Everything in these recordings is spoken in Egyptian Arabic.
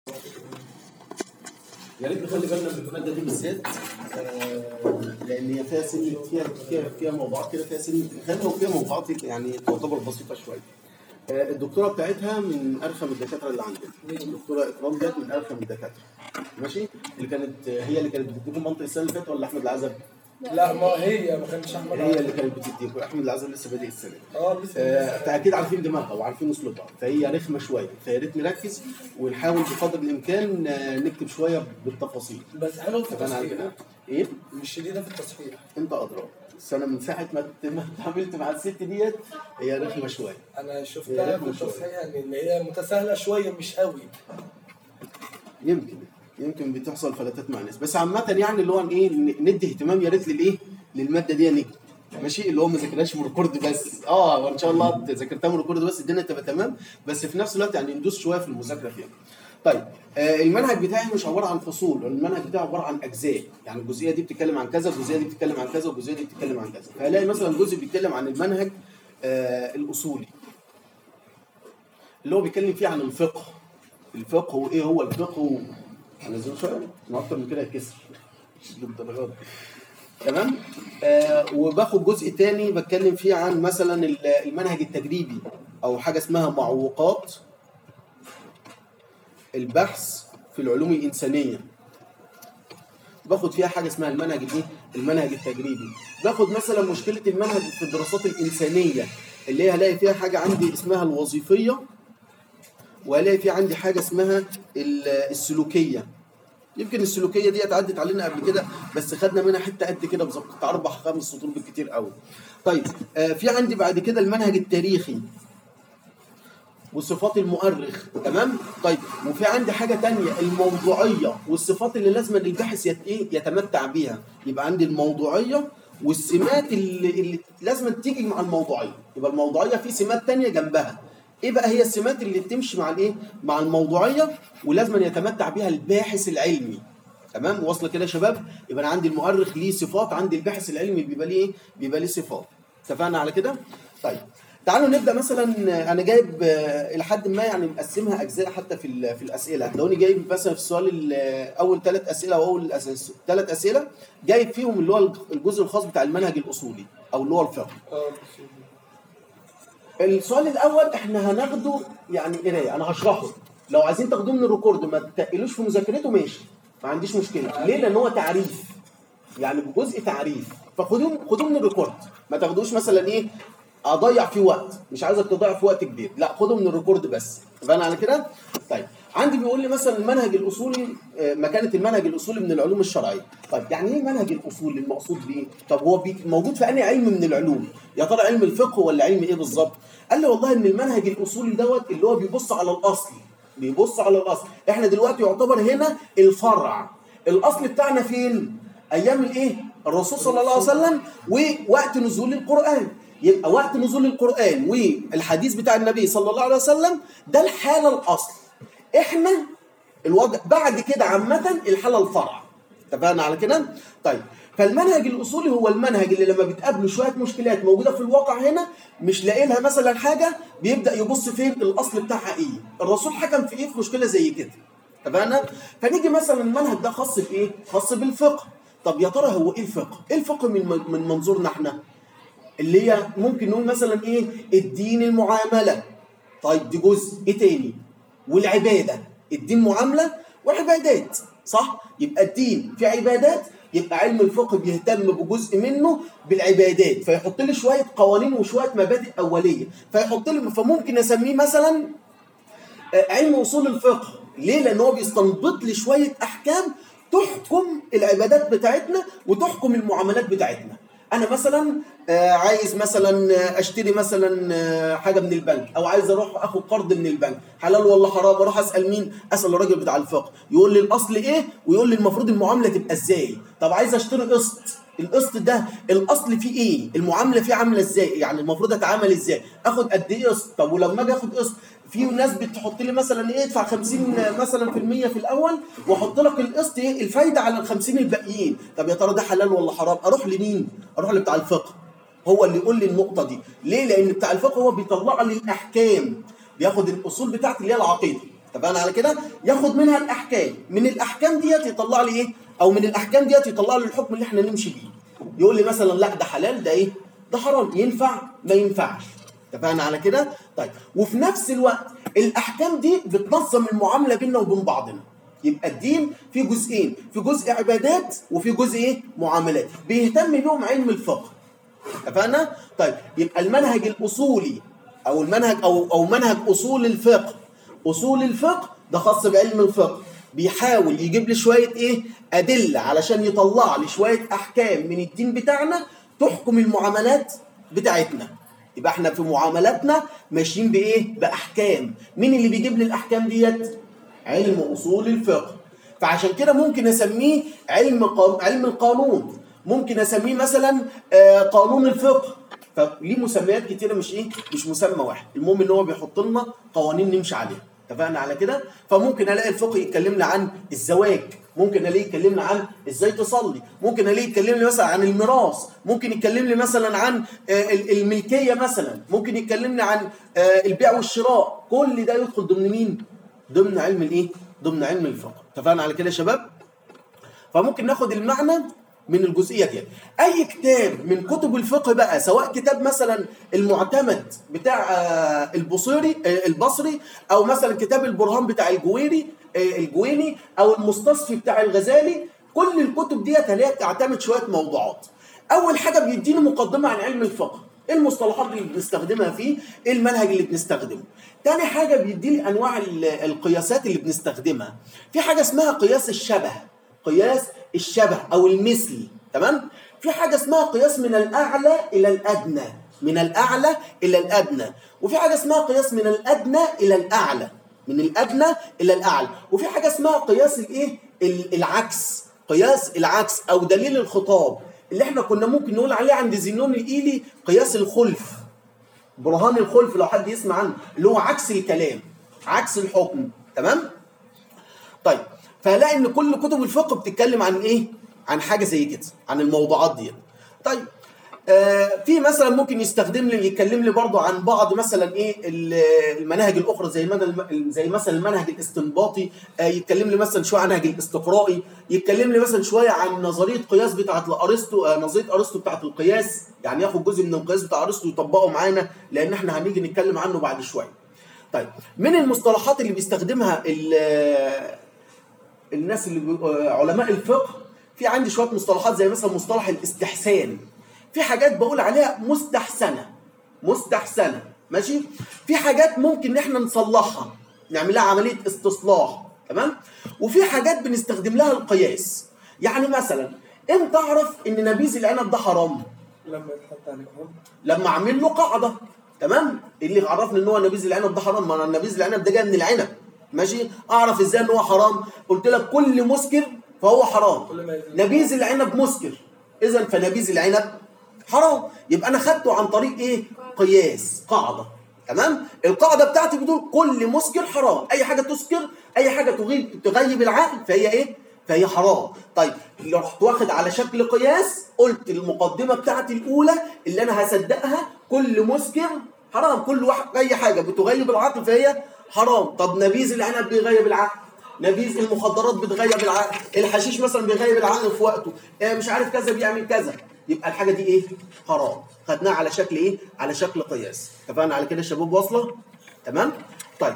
يا ريت نخلي بالنا من الماده دي بالذات آه، لان هي فيها سن فيها فيها فيها موضوعات كده فيها سن خلينا وفيها موضوعات يعني تعتبر بسيطه شويه. آه، الدكتوره بتاعتها من ارخم الدكاتره اللي عندنا. الدكتوره اكرام جت من ارخم الدكاتره. ماشي؟ اللي كانت هي اللي كانت بتديكم منطق السنه اللي فاتت ولا احمد العزب؟ لا ما هي ما كانش احمد هي اللي كانت بتديكم احمد العزب لسه بادئ السنه دي. اه لسه آه، فاكيد عارفين دماغها وعارفين اسلوبها فهي رخمه شويه فيا ريت نركز ونحاول بقدر الامكان آه، نكتب شويه بالتفاصيل. بس حلو في اتفقنا على التصحيح كده؟ ايه؟ مش شديده في التصحيح انت ادرى بس انا من ساعه ما ما اتعاملت مع الست ديت هي رخمه شويه انا هي شفتها رخمة في شوية. التصحيح يعني ان هي متساهله شويه مش قوي يمكن يمكن بتحصل فلاتات مع الناس بس عامه يعني اللي هو ايه ن- ندي اهتمام يا ريت للايه للماده دي يا نجم ماشي اللي هو ما ذاكرهاش من ريكورد بس اه وان شاء الله ذاكرتها من ريكورد بس الدنيا تبقى تمام بس في نفس الوقت يعني ندوس شويه في المذاكره فيها طيب آه المنهج بتاعي مش عباره عن فصول المنهج بتاعي عباره عن اجزاء يعني الجزئيه دي بتتكلم عن كذا الجزئيه دي بتتكلم عن كذا والجزئيه دي بتتكلم عن كذا فهلاقي مثلا جزء بيتكلم عن المنهج آه الاصولي اللي هو بيتكلم فيه عن الفقه الفقه وايه هو الفقه و... هنزله شويه ما اكتر من كده يتكسر مش للدرجات دي. تمام آه وباخد جزء تاني بتكلم فيه عن مثلا ال- المنهج التجريبي او حاجه اسمها معوقات البحث في العلوم الانسانيه باخد فيها حاجه اسمها المنهج الايه المنهج التجريبي باخد مثلا مشكله المنهج في الدراسات الانسانيه اللي هي هلاقي فيها حاجه عندي اسمها الوظيفيه وهلاقي في عندي حاجه اسمها ال- السلوكيه يمكن السلوكيه دي عدت علينا قبل كده بس خدنا منها حته قد كده بالظبط بتاع اربع خمس سطور بالكتير قوي طيب آه في عندي بعد كده المنهج التاريخي وصفات المؤرخ تمام طيب وفي عندي حاجه تانية الموضوعيه والصفات اللي لازم الباحث يت- إيه؟ يتمتع بيها يبقى عندي الموضوعيه والسمات اللي, اللي لازم تيجي مع الموضوعيه يبقى الموضوعيه في سمات تانية جنبها ايه بقى هي السمات اللي بتمشي مع الايه مع الموضوعيه ولازم يتمتع بيها الباحث العلمي تمام واصله كده يا شباب يبقى انا عندي المؤرخ ليه صفات عندي الباحث العلمي بيبقى ليه ايه بيبقى ليه صفات اتفقنا على كده طيب تعالوا نبدا مثلا انا جايب آه، الى حد ما يعني مقسمها اجزاء حتى في ال- في الاسئله هتلاقوني جايب مثلا في السؤال ال- اول ثلاث اسئله او اول ثلاث اسئله جايب فيهم اللي هو الجزء الخاص بتاع المنهج الاصولي او اللي هو الفقه اه السؤال الاول احنا هناخده يعني قرايه انا هشرحه لو عايزين تاخدوه من الريكورد ما تقلوش في مذاكرته ماشي ما عنديش مشكله ليه لان هو تعريف يعني بجزء تعريف فخدوه خدوه من الريكورد ما تاخدوش مثلا ايه اضيع فيه وقت مش عايزك تضيع في وقت كبير لا خده من الريكورد بس اتفقنا على كده طيب عندي بيقول لي مثلا المنهج الاصولي آه، مكانه المنهج الاصولي من العلوم الشرعيه طيب يعني ايه منهج الاصول المقصود بيه طب هو بي- موجود في انهي علم من العلوم يا ترى علم الفقه ولا علم ايه بالظبط قال لي والله ان المنهج الاصولي دوت اللي هو بيبص على الاصل بيبص على الاصل احنا دلوقتي يعتبر هنا الفرع الاصل بتاعنا فين ايام الايه الرسول صلى الله عليه وسلم ووقت نزول القران يبقى وقت نزول القران والحديث بتاع النبي صلى الله عليه وسلم ده الحاله الاصل احنا الوضع بعد كده عامه الحاله الفرع اتفقنا على كده طيب فالمنهج الاصولي هو المنهج اللي لما بتقابله شويه مشكلات موجوده في الواقع هنا مش لاقي لها مثلا حاجه بيبدا يبص فين الاصل بتاعها ايه الرسول حكم في ايه في مشكله زي كده اتفقنا فنيجي مثلا المنهج ده خاص بايه خاص بالفقه طب يا ترى هو ايه الفقه ايه الفقه من من منظورنا احنا اللي هي ممكن نقول مثلا ايه الدين المعامله طيب دي جزء ايه تاني والعباده الدين معامله وعبادات صح يبقى الدين في عبادات يبقى علم الفقه بيهتم بجزء منه بالعبادات فيحط لي شويه قوانين وشويه مبادئ اوليه فيحط لي فممكن اسميه مثلا آه، علم اصول الفقه ليه لان هو بيستنبط لي شويه احكام تحكم العبادات بتاعتنا وتحكم المعاملات بتاعتنا انا مثلا آه، عايز مثلا آه، اشتري مثلا آه، حاجه من البنك او عايز اروح اخد قرض من البنك حلال ولا حرام اروح اسال مين اسال الراجل بتاع الفقه يقول لي الاصل ايه ويقول لي المفروض المعامله تبقى ازاي طب عايز اشتري قسط القسط ده الاصل فيه ايه المعامله فيه عامله ازاي يعني المفروض اتعامل ازاي اخد قد ايه قسط طب ولما اجي اخد قسط في ناس بتحط لي مثلا ايه ادفع 50 مثلا في المية في الاول واحط لك القسط ايه الفايده على ال 50 الباقيين طب يا ترى ده حلال ولا حرام اروح لمين اروح لبتاع الفقه هو اللي يقول لي النقطه دي ليه لان بتاع الفقه هو بيطلع لي الاحكام بياخد الاصول بتاعتي اللي هي العقيده اتفقنا على كده ياخد منها الاحكام من الاحكام ديت يطلع لي ايه او من الاحكام ديت يطلع لي الحكم اللي احنا نمشي بيه يقول لي مثلا لا ده حلال ده ايه ده حرام ينفع ما ينفعش اتفقنا على كده طيب وفي نفس الوقت الاحكام دي بتنظم المعامله بيننا وبين بعضنا يبقى الدين في جزئين في جزء عبادات وفي جزء ايه معاملات بيهتم بيهم علم الفقه اتفقنا طيب يبقى المنهج الاصولي او المنهج او او منهج اصول الفقه اصول الفقه ده خاص بعلم الفقه بيحاول يجيب لي شويه ايه ادله علشان يطلع لي شويه احكام من الدين بتاعنا تحكم المعاملات بتاعتنا يبقى احنا في معاملاتنا ماشيين بايه باحكام مين اللي بيجيب لي الاحكام ديت علم اصول الفقه فعشان كده ممكن اسميه علم قانون علم القانون ممكن اسميه مثلا آه، قانون الفقه فليه مسميات كتيره مش ايه مش مسمى واحد المهم ان هو بيحط لنا قوانين نمشي عليها اتفقنا على كده فممكن الاقي الفقه يتكلم لي عن الزواج ممكن الاقيه يتكلم لي عن ازاي تصلي ممكن الاقيه يتكلم لي مثلا عن الميراث ممكن يتكلم لي مثلا عن آه، ال- الملكيه مثلا ممكن يتكلم لي عن آه، البيع والشراء كل ده يدخل ضمن مين ضمن علم الايه ضمن علم الفقه اتفقنا على كده يا شباب فممكن ناخد المعنى من الجزئيه دي اي كتاب من كتب الفقه بقى سواء كتاب مثلا المعتمد بتاع آه، البصيري آه، البصري او مثلا كتاب البرهان بتاع الجويري آه، الجويني او المستصفي بتاع الغزالي كل الكتب ديت هلاقيها بتعتمد شويه موضوعات اول حاجه بيديني مقدمه عن علم الفقه ايه المصطلحات اللي بنستخدمها فيه ايه المنهج اللي بنستخدمه تاني حاجه بيديني انواع ال- القياسات اللي بنستخدمها في حاجه اسمها قياس الشبه قياس الشبه او المثل تمام في حاجه اسمها قياس من الاعلى الى الادنى من الاعلى الى الادنى وفي حاجه اسمها قياس من الادنى الى الاعلى من الادنى الى الاعلى وفي حاجه اسمها قياس الايه ال- العكس قياس العكس او دليل الخطاب اللي احنا كنا ممكن نقول عليه عند زينون الايلي قياس الخلف برهان الخلف لو حد يسمع عنه اللي هو عكس الكلام عكس الحكم تمام طيب فهلاقي ان كل كتب الفقه بتتكلم عن ايه عن حاجه زي كده عن الموضوعات دي طيب آه في مثلا ممكن يستخدم لي يتكلم لي برضه عن بعض مثلا ايه ال- المناهج الاخرى زي المنهج زي مثلا المنهج الاستنباطي آه يتكلم لي مثلا شويه عن المنهج الاستقرائي يتكلم لي مثلا شويه عن نظريه قياس بتاعه ارسطو آه نظريه ارسطو بتاعه القياس يعني ياخد جزء من القياس بتاع ارسطو يطبقه معانا لان احنا هنيجي نتكلم عنه بعد شويه طيب من المصطلحات اللي بيستخدمها ال- الناس اللي بي- آه، علماء الفقه في عندي شويه مصطلحات زي مثلا مصطلح الاستحسان في حاجات بقول عليها مستحسنه مستحسنه ماشي في حاجات ممكن ان احنا نصلحها نعمل لها عمليه استصلاح تمام وفي حاجات بنستخدم لها القياس يعني مثلا امتى اعرف ان نبيذ العنب ده حرام لما يتحط عليك هم لما اعمل له قاعده تمام اللي عرفني ان هو نبيذ العنب ده حرام ما انا نبيذ العنب ده جاي من العنب ماشي اعرف ازاي ان هو حرام قلت لك كل مسكر فهو حرام كل ما يزيد. نبيذ العنب مسكر اذا فنبيذ العنب حرام يبقى انا خدته عن طريق ايه قياس قاعده تمام القاعده بتاعتي بتقول كل مسكر حرام اي حاجه تسكر اي حاجه تغيب تغيب العقل فهي ايه فهي حرام طيب لو رحت واخد على شكل قياس قلت المقدمه بتاعتي الاولى اللي انا هصدقها كل مسكر حرام كل واحد اي حاجه بتغيب العقل فهي حرام طب نبيذ العنب بيغيب العقل نبيذ المخدرات بتغيب العقل الحشيش مثلا بيغيب العقل في وقته آه مش عارف كذا بيعمل كذا يبقى الحاجه دي ايه حرام خدناها على شكل ايه على شكل قياس اتفقنا على كده يا شباب واصله تمام طيب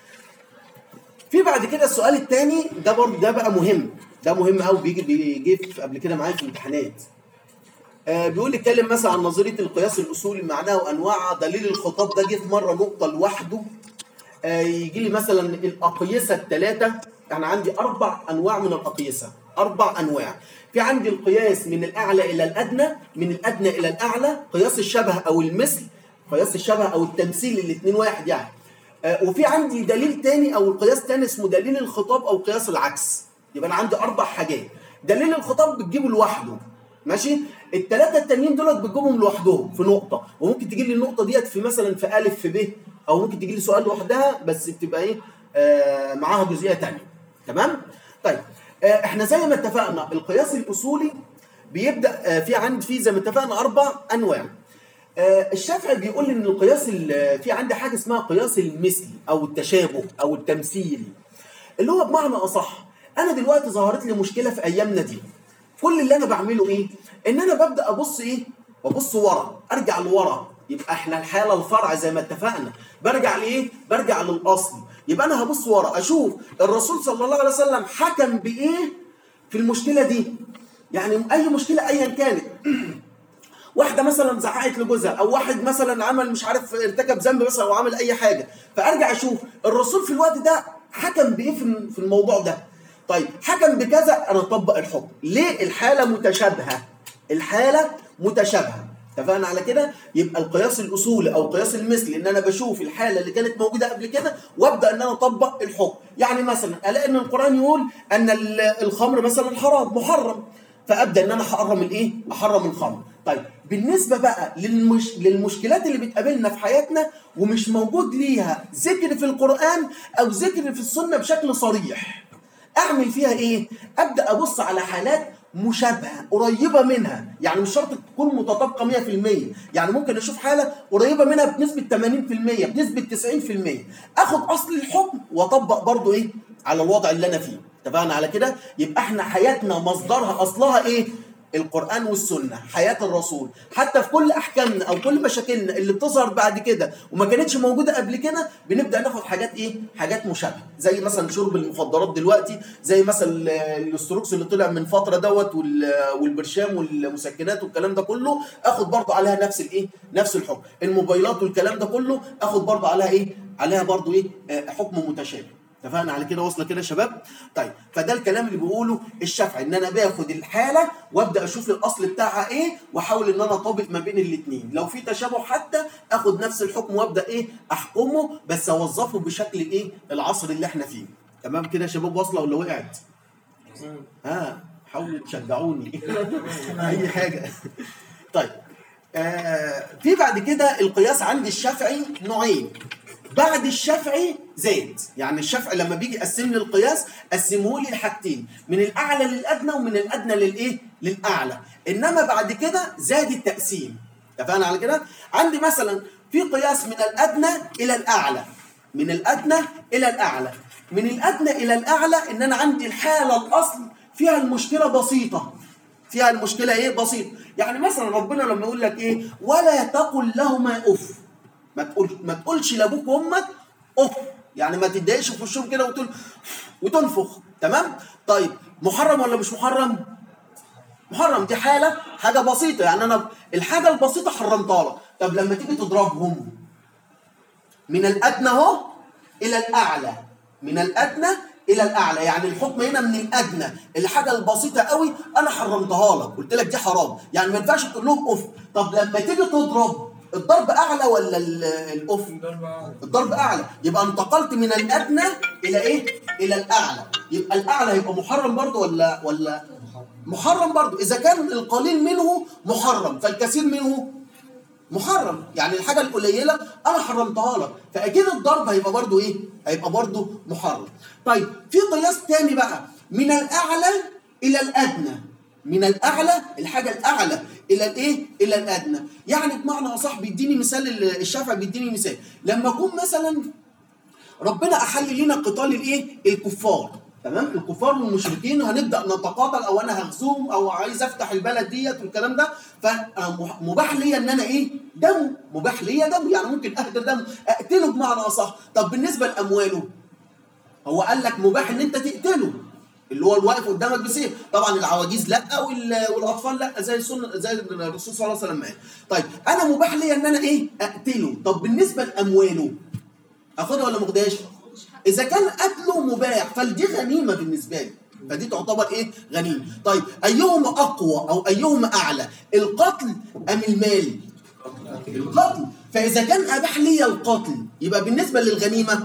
في بعد كده السؤال الثاني ده برضه ده بقى مهم ده مهم قوي بيجي بيجي في- قبل كده معايا في الامتحانات آه بيقول اتكلم مثلا عن نظريه القياس الاصولي معناه وانواعها دليل الخطاب ده جه في مره نقطه لوحده آه يجي لي مثلا الاقيسه الثلاثه انا عندي اربع انواع من الاقيسه اربع انواع في عندي القياس من الاعلى الى الادنى من الادنى الى الاعلى قياس الشبه او المثل قياس الشبه او التمثيل الاثنين واحد يعني آه، وفي عندي دليل تاني او القياس تاني اسمه دليل الخطاب او قياس العكس يبقى انا عندي اربع حاجات دليل الخطاب بتجيبه لوحده ماشي الثلاثه التانيين دولت بتجيبهم لوحدهم في نقطه وممكن تجيب لي النقطه ديت في مثلا في الف في ب او ممكن تجي لي سؤال لوحدها بس بتبقى ايه آه معاها جزئيه تانية تمام طيب آه احنا زي ما اتفقنا القياس الاصولي بيبدا آه في عند في زي ما اتفقنا اربع انواع آه، الشافعي بيقول ان القياس ال- في عندي حاجه اسمها قياس المثل او التشابه او التمثيل اللي هو بمعنى اصح انا دلوقتي ظهرت لي مشكله في ايامنا دي كل اللي انا بعمله ايه ان انا ببدا ابص ايه ببص ورا ارجع لورا يبقى احنا الحاله الفرع زي ما اتفقنا برجع لايه برجع للاصل يبقى انا هبص ورا اشوف الرسول صلى الله عليه وسلم حكم بايه في المشكله دي يعني اي مشكله ايا كانت واحده مثلا زعقت لجوزها او واحد مثلا عمل مش عارف ارتكب ذنب مثلا او عمل اي حاجه فارجع اشوف الرسول في الوقت ده حكم بايه في في الموضوع ده طيب حكم بكذا انا اطبق الحكم ليه الحاله متشابهه الحاله متشابهه اتفقنا على كده يبقى القياس الاصولي او القياس المثلي ان انا بشوف الحاله اللي كانت موجوده قبل كده وابدا ان انا اطبق الحكم يعني مثلا الاقي ان القران يقول ان ال- الخمر مثلا حرام محرم فابدا ان انا احرم الايه؟ احرم الخمر. طيب بالنسبه بقى للمش... للمشكلات اللي بتقابلنا في حياتنا ومش موجود ليها ذكر في القران او ذكر في السنه بشكل صريح. اعمل فيها ايه؟ ابدا ابص على حالات مشابهه قريبه منها، يعني مش شرط تكون متطابقه 100%، يعني ممكن اشوف حاله قريبه منها بنسبه 80%، بنسبه 90%، اخد اصل الحكم واطبق برضو ايه؟ على الوضع اللي انا فيه. اتفقنا على كده؟ يبقى احنا حياتنا مصدرها اصلها ايه؟ القرآن والسنة حياة الرسول حتى في كل أحكامنا أو كل مشاكلنا اللي بتظهر بعد كده وما كانتش موجودة قبل كده بنبدأ ناخد حاجات إيه؟ حاجات مشابهة زي مثلا شرب المخدرات دلوقتي زي مثلا ال- الاستروكس اللي طلع من فترة دوت وال- والبرشام والمسكنات والكلام ده كله آخد برضه عليها نفس الإيه؟ نفس الحكم الموبايلات والكلام ده كله آخد برضه عليها إيه؟ عليها برضه إيه؟ آه، حكم متشابه اتفقنا على كده واصله كده يا شباب طيب فده الكلام اللي بيقوله الشافعي ان انا باخد الحاله وابدا اشوف الاصل بتاعها ايه واحاول ان انا اطابق ما بين الاثنين لو في تشابه حتى اخد نفس الحكم وابدا ايه احكمه بس اوظفه بشكل ايه العصر اللي احنا فيه تمام كده يا شباب واصله ولا وقعت ها حاولوا تشجعوني اي حاجه طيب آه في بعد كده القياس عند الشافعي نوعين بعد الشافعي زاد يعني الشافعي لما بيجي يقسم لي القياس قسمه لي لحاجتين من الاعلى للادنى ومن الادنى للايه للاعلى انما بعد كده زاد التقسيم اتفقنا على كده عندي مثلا في قياس من الادنى الى الاعلى من الادنى الى الاعلى من الادنى الى الاعلى ان انا عندي الحاله الاصل فيها المشكله بسيطه فيها المشكله ايه بسيطه يعني مثلا ربنا لما يقول لك ايه ولا تقل لهما اف ما تقول ما تقولش لابوك وامك اف يعني ما تتضايقش في وشهم كده وتقول وتنفخ تمام طيب محرم ولا مش محرم محرم دي حاله حاجه بسيطه يعني انا الحاجه البسيطه حرمتها لك طب لما تيجي تضربهم من الادنى اهو الى الاعلى من الادنى الى الاعلى يعني الحكم هنا من الادنى الحاجه البسيطه قوي انا حرمتها لك قلت لك دي حرام يعني ما ينفعش تقول لهم اف طب لما تيجي تضرب الضرب اعلى ولا ال- الاف الضرب اعلى يبقى انتقلت من الادنى الى ايه الى الاعلى يبقى الاعلى يبقى محرم برضه ولا ولا محرم برضه اذا كان القليل منه محرم فالكثير منه محرم يعني الحاجه القليله انا حرمتها لك فاكيد الضرب هيبقى برضو ايه هيبقى برضو محرم طيب في قياس تاني بقى من الاعلى الى الادنى من الاعلى الحاجه الاعلى الى الايه الى الادنى يعني بمعنى اصح بيديني مثال ال- الشافعي بيديني مثال لما اكون مثلا ربنا احل لنا قتال الايه الكفار تمام الكفار والمشركين هنبدا نتقاتل او انا هغزوهم او عايز افتح البلد ديت والكلام ده فمباح ليا ان انا ايه دم مباح ليا دم يعني ممكن اهدر دم اقتله بمعنى اصح طب بالنسبه لامواله هو قال لك مباح ان انت تقتله اللي هو الواقف قدامك بسيف طبعا العواجيز لا وال- والاطفال لا زي السنه زي الرسول صلى الله عليه وسلم قال طيب انا مباح ليا ان انا ايه اقتله طب بالنسبه لامواله اخدها ولا ما اخدهاش اذا كان قتله مباح فدي غنيمه بالنسبه لي فدي تعتبر ايه غنيمه طيب ايهما اقوى او ايهما اعلى القتل ام المال القتل فاذا كان اباح لي القتل يبقى بالنسبه للغنيمه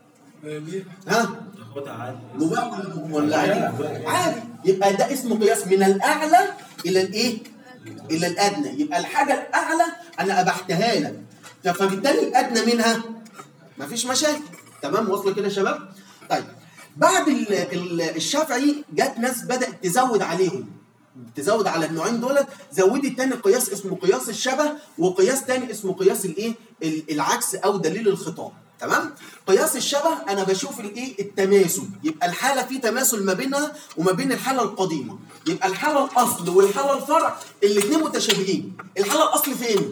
ها مباح ولا عادي عادي يبقى ده اسمه قياس من الاعلى الى الايه الى الادنى يبقى الحاجه الاعلى انا ابحتها لك فبالتالي الادنى منها مفيش مشاكل تمام واصله كده يا شباب طيب بعد ال ال الشافعي جت ناس بدات تزود عليهم تزود على النوعين دولت زودي تاني قياس اسمه قياس الشبه وقياس تاني اسمه قياس الايه ال- العكس او دليل الخطاب تمام قياس الشبه انا بشوف الايه التماثل يبقى الحاله في تماثل ما بينها وما بين الحاله القديمه يبقى الحاله الاصل والحاله الفرع الاثنين متشابهين الحاله الاصل فين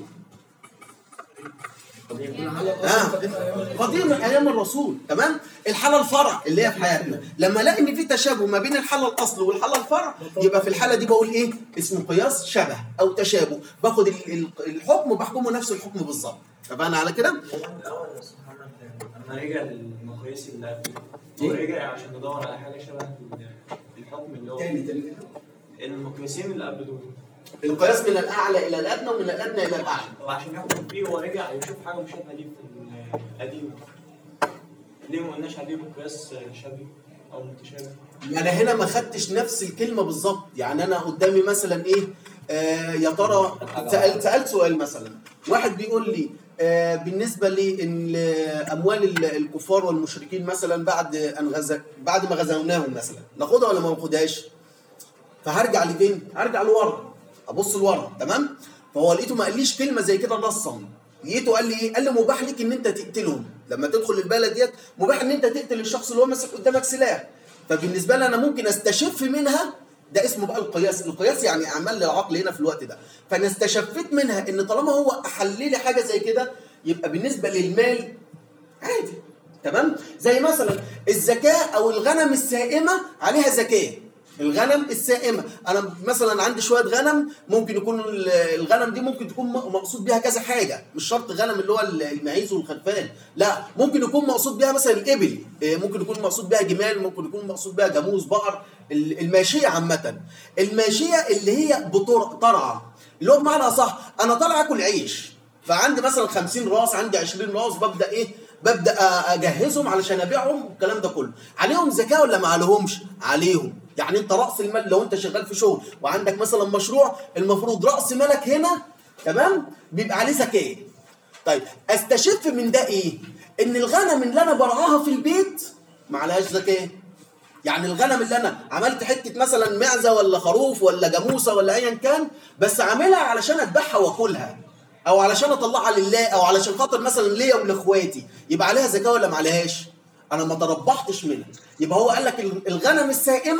آه. قديم من ايام الرسول تمام الحاله الفرع اللي هي في حياتنا لما الاقي ان في تشابه ما بين الحاله الاصل والحاله الفرع يبقى في الحاله دي بقول ايه اسمه قياس شبه او تشابه باخد ال- ال- الحكم وبحكمه نفس الحكم بالظبط اتفقنا على كده الأول يا أستاذ محمد لما رجع للمقاييس اللي قبل هو رجع عشان ندور على حاجة شبه الحكم اللي هو المقياسين اللي قبل دول القياس من الاعلى الى الادنى ومن الادنى الى الاعلى وعشان يحكم فيه هو رجع يشوف حاجة مشابهة ليه في القديم ليه ما قلناش عليه مقياس شبيه أو متشابه انا هنا ما خدتش نفس الكلمه بالظبط يعني انا قدامي مثلا ايه آه يا ترى سالت سالت سؤال مثلا واحد بيقول لي آه بالنسبه لان اموال ال- الكفار والمشركين مثلا بعد ان غزا بعد ما غزوناهم مثلا ناخدها ولا ما ناخدهاش فهرجع لفين هرجع لورا ابص لورا تمام فهو لقيته ما قاليش كلمه زي كده نصا لقيته قال لي ايه قال لي مباح ليك ان انت تقتلهم لما تدخل البلد ديت مباح ان انت تقتل الشخص اللي هو ماسك قدامك سلاح فبالنسبه لي انا ممكن استشف منها ده اسمه بقى القياس القياس يعني اعمال للعقل هنا في الوقت ده فانا استشفيت منها ان طالما هو احل لي حاجه زي كده يبقى بالنسبه للمال عادي تمام زي مثلا الزكاه او الغنم السائمه عليها زكاه الغنم السائمه انا مثلا عندي شويه غنم ممكن يكون ال- الغنم دي ممكن تكون م- مقصود بيها كذا حاجه مش شرط غنم اللي هو ال- المعيز والخلفان لا ممكن يكون مقصود بيها مثلا الابل إيه، ممكن يكون مقصود بيها جمال ممكن يكون مقصود بيها جاموس بقر ال- الماشيه عامه الماشيه اللي هي بطر ترعى اللي هو بمعنى صح انا طالع اكل عيش فعندي مثلا 50 راس عندي 20 راس ببدا ايه ببدا أ- اجهزهم علشان ابيعهم والكلام ده كله عليهم زكاه ولا ما عليهمش عليهم يعني انت راس المال لو انت شغال في شغل وعندك مثلا مشروع المفروض راس مالك هنا تمام بيبقى عليه زكاه طيب استشف من ده ايه ان الغنم اللي انا برعاها في البيت ما عليهاش زكاه يعني الغنم اللي انا عملت حته مثلا معزه ولا خروف ولا جاموسه ولا ايا كان بس عاملها علشان اذبحها واكلها او علشان اطلعها لله او علشان خاطر مثلا ليا ولاخواتي يبقى عليها زكاه ولا ما عليهاش انا ما تربحتش منها يبقى هو قال لك الغنم السائمه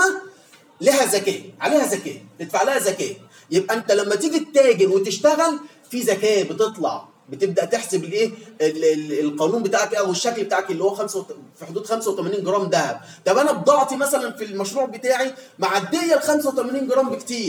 لها زكاه عليها زكاه تدفع لها زكاه يبقى انت لما تيجي تتاجر وتشتغل في زكاه بتطلع بتبدا تحسب الايه ال- ال- القانون بتاعك او الشكل بتاعك اللي هو خمسة وت- في حدود 85 جرام ذهب طب انا بضاعتي مثلا في المشروع بتاعي معديه ال 85 جرام بكتير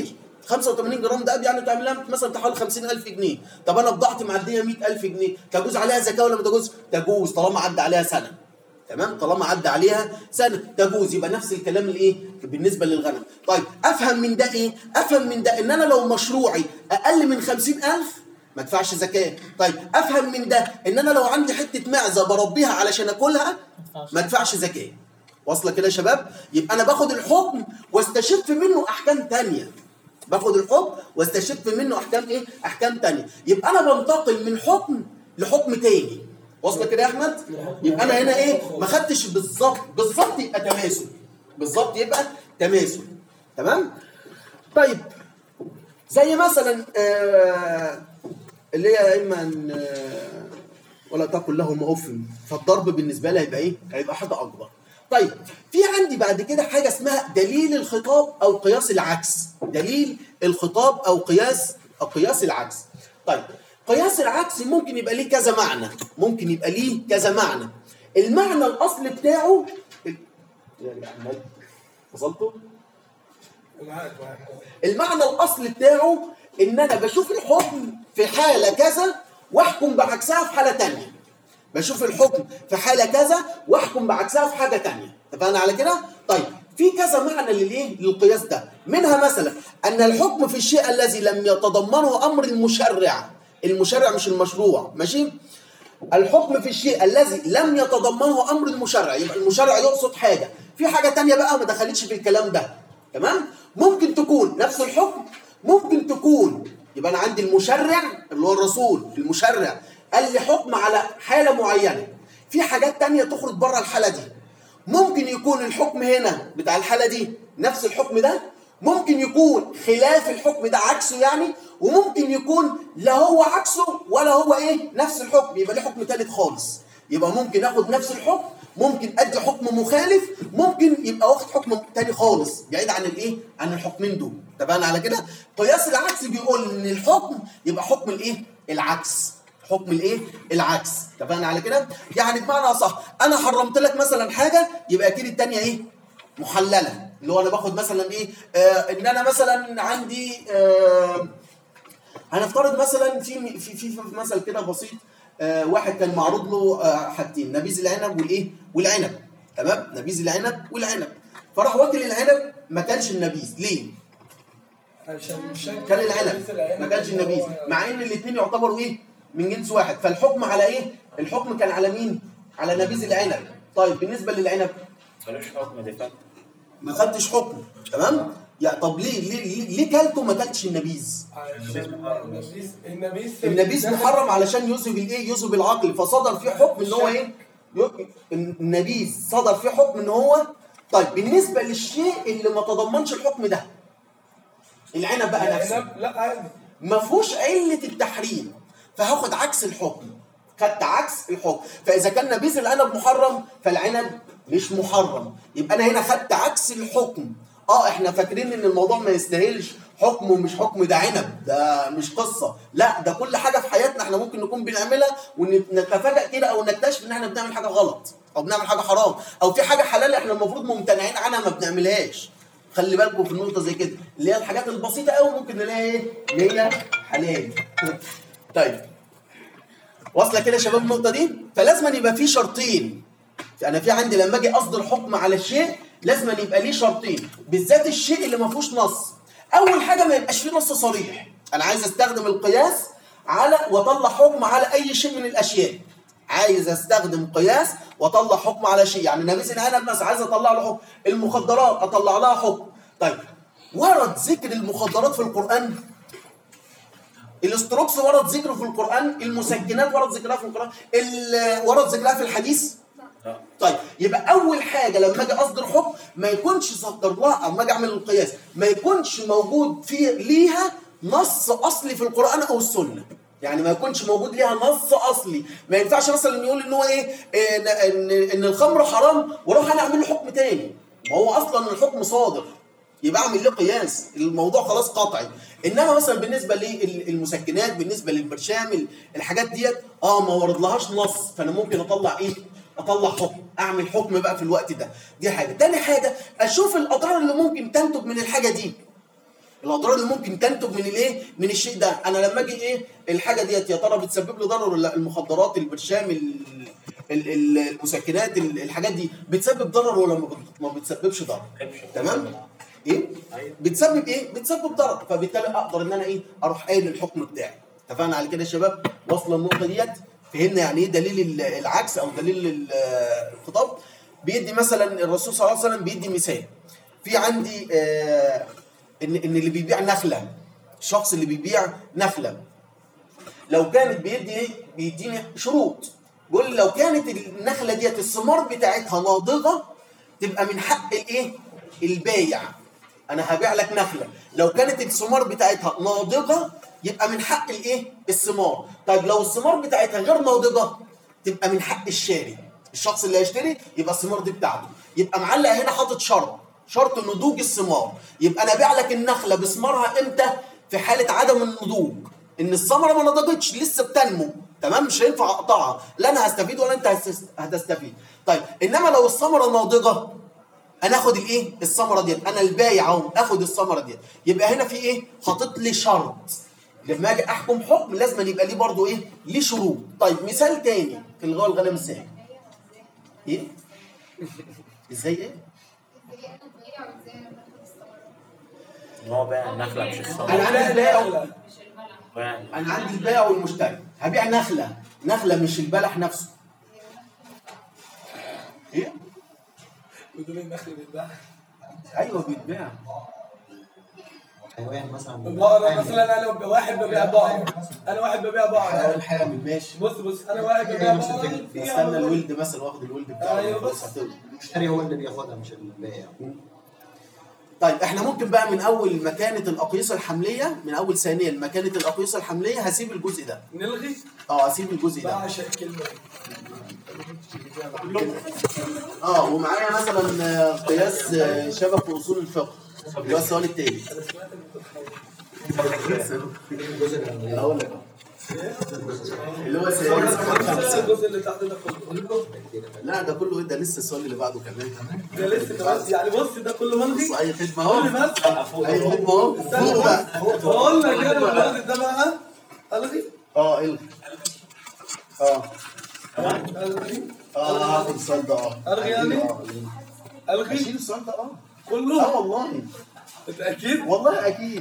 85 جرام دهب يعني تعمل لها مثلا حوالي 50000 جنيه طب انا بضاعتي معديه 100000 جنيه تجوز عليها زكاه ولا ما تجوز تجوز طالما عدى عليها سنه تمام طالما عدى عليها سنه تجوز يبقى نفس الكلام الايه بالنسبه للغنم طيب افهم من ده ايه افهم من ده ان انا لو مشروعي اقل من 50000 ما ادفعش زكاه طيب افهم من ده ان انا لو عندي حته معزه بربيها علشان اكلها ما ادفعش زكاه واصله كده يا شباب يبقى انا باخد الحكم واستشف منه احكام تانية باخد الحكم واستشف منه احكام ايه احكام تانية يبقى انا بنتقل من حكم لحكم تاني واصله كده يا احمد يبقى انا هنا ايه ما خدتش بالظبط بالظبط يبقى تماثل بالظبط يبقى تماثل تمام طيب زي مثلا آه اللي هي اما ان آه، ولا تقل لهم اف فالضرب بالنسبه لي هيبقى ايه هيبقى حاجه اكبر طيب في عندي بعد كده حاجه اسمها دليل الخطاب او قياس العكس دليل الخطاب او قياس او قياس العكس طيب قياس العكس ممكن يبقى ليه كذا معنى ممكن يبقى ليه كذا معنى المعنى الاصل بتاعه يا احمد وصلتوا معاك معاك المعنى الاصل بتاعه ان انا بشوف الحكم في حاله كذا واحكم بعكسها في حاله تانية بشوف الحكم في حاله كذا واحكم بعكسها في حاجه تانية اتفقنا على كده طيب في كذا معنى للايه للقياس ده منها مثلا ان الحكم في الشيء الذي لم يتضمنه امر المشرع المشرع مش المشروع ماشي الحكم في الشيء الذي لم يتضمنه امر المشرع يبقى المشرع يقصد حاجه في حاجه تانية بقى ما دخلتش في الكلام ده تمام ممكن تكون نفس الحكم ممكن تكون يبقى انا عندي المشرع اللي هو الرسول المشرع قال لي حكم على حاله معينه في حاجات تانية تخرج بره الحاله دي ممكن يكون الحكم هنا بتاع الحاله دي نفس الحكم ده ممكن يكون خلاف الحكم ده عكسه يعني وممكن يكون لا هو عكسه ولا هو ايه نفس الحكم يبقى ليه حكم ثالث خالص يبقى ممكن اخد نفس الحكم ممكن ادي حكم مخالف ممكن يبقى واخد حكم تاني خالص بعيد عن الايه عن الحكمين دول اتفقنا على كده قياس العكس بيقول ان الحكم يبقى حكم الايه العكس حكم الايه العكس اتفقنا على كده يعني بمعنى صح انا حرمت لك مثلا حاجه يبقى اكيد الثانيه ايه محلله اللي هو انا باخد مثلا ايه آه ان انا مثلا عندي آه هنفترض مثلا في في في, في مثل كده بسيط آه واحد كان معروض له آه حاجتين نبيذ العنب والايه والعنب تمام نبيذ العنب والعنب فراح واكل العنب ما كانش النبيذ ليه عشان مش كان العنب ما كانش النبيذ مع ان الاثنين يعتبروا ايه من جنس واحد فالحكم على ايه الحكم كان على مين على نبيذ العنب طيب بالنسبه للعنب ملوش حكم دفاع ما خدتش حكم تمام يا طب ليه ليه ليه, ليه كلته ما كلتش النبيذ النبيذ النبيذ النبيذ محرم علشان يذهب الايه يذهب العقل فصدر فيه حكم ان هو ايه ي- النبيذ صدر فيه حكم ان هو طيب بالنسبه للشيء اللي ما تضمنش الحكم ده العنب بقى نفسه العنب لا عادي ما فيهوش علة التحريم فهاخد عكس الحكم خدت عكس الحكم فإذا كان نبيذ العنب محرم فالعنب مش محرم يبقى أنا هنا خدت عكس الحكم اه احنا فاكرين ان الموضوع ما يستاهلش حكم ومش حكم ده عنب ده مش قصه لا ده كل حاجه في حياتنا احنا ممكن نكون بنعملها ونتفاجئ كده او نكتشف ان احنا بنعمل حاجه غلط او بنعمل حاجه حرام او في حاجه حلال احنا المفروض ممتنعين عنها ما بنعملهاش خلي بالكم في النقطه زي كده اللي هي الحاجات البسيطه قوي ممكن نلاقيها ايه اللي هي حلال طيب واصله كده يا شباب النقطه دي فلازم يبقى في شرطين انا في عندي لما اجي اصدر حكم على الشيء لازم يبقى ليه شرطين بالذات الشيء اللي ما فيهوش نص اول حاجه ما يبقاش فيه نص صريح انا عايز استخدم القياس على واطلع حكم على اي شيء من الاشياء عايز استخدم قياس واطلع حكم على شيء يعني نبيذ العنب مثلا عايز اطلع له حكم المخدرات اطلع لها حكم طيب ورد ذكر المخدرات في القران الاستروكس ورد ذكره في القران المسكنات ورد ذكرها في القران ال- ورد ذكرها في الحديث لا طيب يبقى اول حاجه لما اجي اصدر حكم ما يكونش صدر لها او ما اجي اعمل القياس ما يكونش موجود في ليها نص اصلي في القران او السنه يعني ما يكونش موجود ليها نص اصلي ما ينفعش مثلا يقول ان هو ايه إيه، ان ان, إن الخمر حرام واروح انا اعمل له حكم تاني ما هو اصلا الحكم صادر يبقى اعمل له قياس الموضوع خلاص قطعي انما مثلا بالنسبه للمسكنات بالنسبه للبرشام الحاجات ديت اه ما وردلهاش نص فانا ممكن اطلع ايه اطلع حكم اعمل حكم بقى في الوقت ده دي حاجه تاني حاجه اشوف الاضرار اللي ممكن تنتج من الحاجه دي الاضرار اللي ممكن تنتج من الايه من الشيء ده انا لما اجي ايه الحاجه ديت يا ترى بتسبب لي ضرر ولا لا؟ المخدرات البرشام ال- ال- ال- المسكنات ال- الحاجات دي بتسبب ضرر ولا ما بت- ما بتسببش ضرر تمام ايه بتسبب ايه بتسبب ضرر فبالتالي اقدر ان انا ايه اروح قايل الحكم بتاعي اتفقنا على كده يا شباب واصله النقطه ديت فهمنا يعني ايه دليل ال- العكس او دليل ال- الخطاب بيدي مثلا الرسول صلى الله عليه وسلم بيدي مثال في عندي آه ان ان اللي بيبيع نخله الشخص اللي بيبيع نخله لو كانت بيدي ايه بيديني شروط بيقول لي لو كانت النخله ديت الثمار بتاعتها ناضجه تبقى من حق الايه البايع انا هبيع لك نخله لو كانت الثمار بتاعتها ناضجه يبقى من حق الايه الثمار طيب لو الثمار بتاعتها غير ناضجه تبقى من حق الشاري الشخص اللي هيشتري يبقى الثمار دي بتاعته يبقى معلق هنا حاطط شرط شرط نضوج الثمار يبقى انا ابيع لك النخله بثمارها امتى في حاله عدم النضوج ان الثمره ما نضجتش لسه بتنمو تمام مش هينفع اقطعها لا انا هستفيد ولا انت هتست- هتستفيد طيب انما لو الثمره ناضجه انا اخد الايه الثمره ديت انا البايع اهو اخد الثمره ديت يبقى هنا في ايه حاطط لي شرط لما اجي احكم حكم لازم يبقى ليه برضو ايه ليه شروط طيب مثال تاني في الغاء الغنم الساعي ايه ازاي ايه ان هو بايع النخله مش الثمر انا عندي البائع بايع انا عندي البائع والمشتري هبيع نخله نخله مش البلح نفسه ايه بدون النخل بيتباع ايوه بيتباع حيوان مثلا البقرة مثلا انا واحد ببيع بقرة انا واحد ببيع بقرة حيوان حامل ماشي بص بص انا واحد ببيع بقرة فيها استنى الولد مثلا واخد الولد بتاعه أيوة خلاص بس. هتولد المشتري هو اللي بياخدها مش البائع طيب احنا ممكن بقى من اول مكانه الاقيسه الحمليه من اول ثانيه مكانه الاقيسه الحمليه هسيب الجزء ده نلغي اه هسيب الجزء ده بعشق الكلمه اه ومعايا مثلا آه، قياس آه، شبك اصول الفقه اللي هو السؤال التاني هقول لك اللي هو سادس الجزء اللي تحت ده كله لا ده كله إيه؟ ده لسه السؤال اللي بعده كمان ده لسه ده بس يعني بص ده كله ملغي بص اي خدمه اهو قول لي بس اي خدمه اهو فوق بقى بقول لك انا الراجل ده بقى الغي اه الغي اه الغي اه هاخد السؤال ده اه ألغي يعني؟ آه، الغي اشيل السؤال ده اه اه كله والله اكيد والله اكيد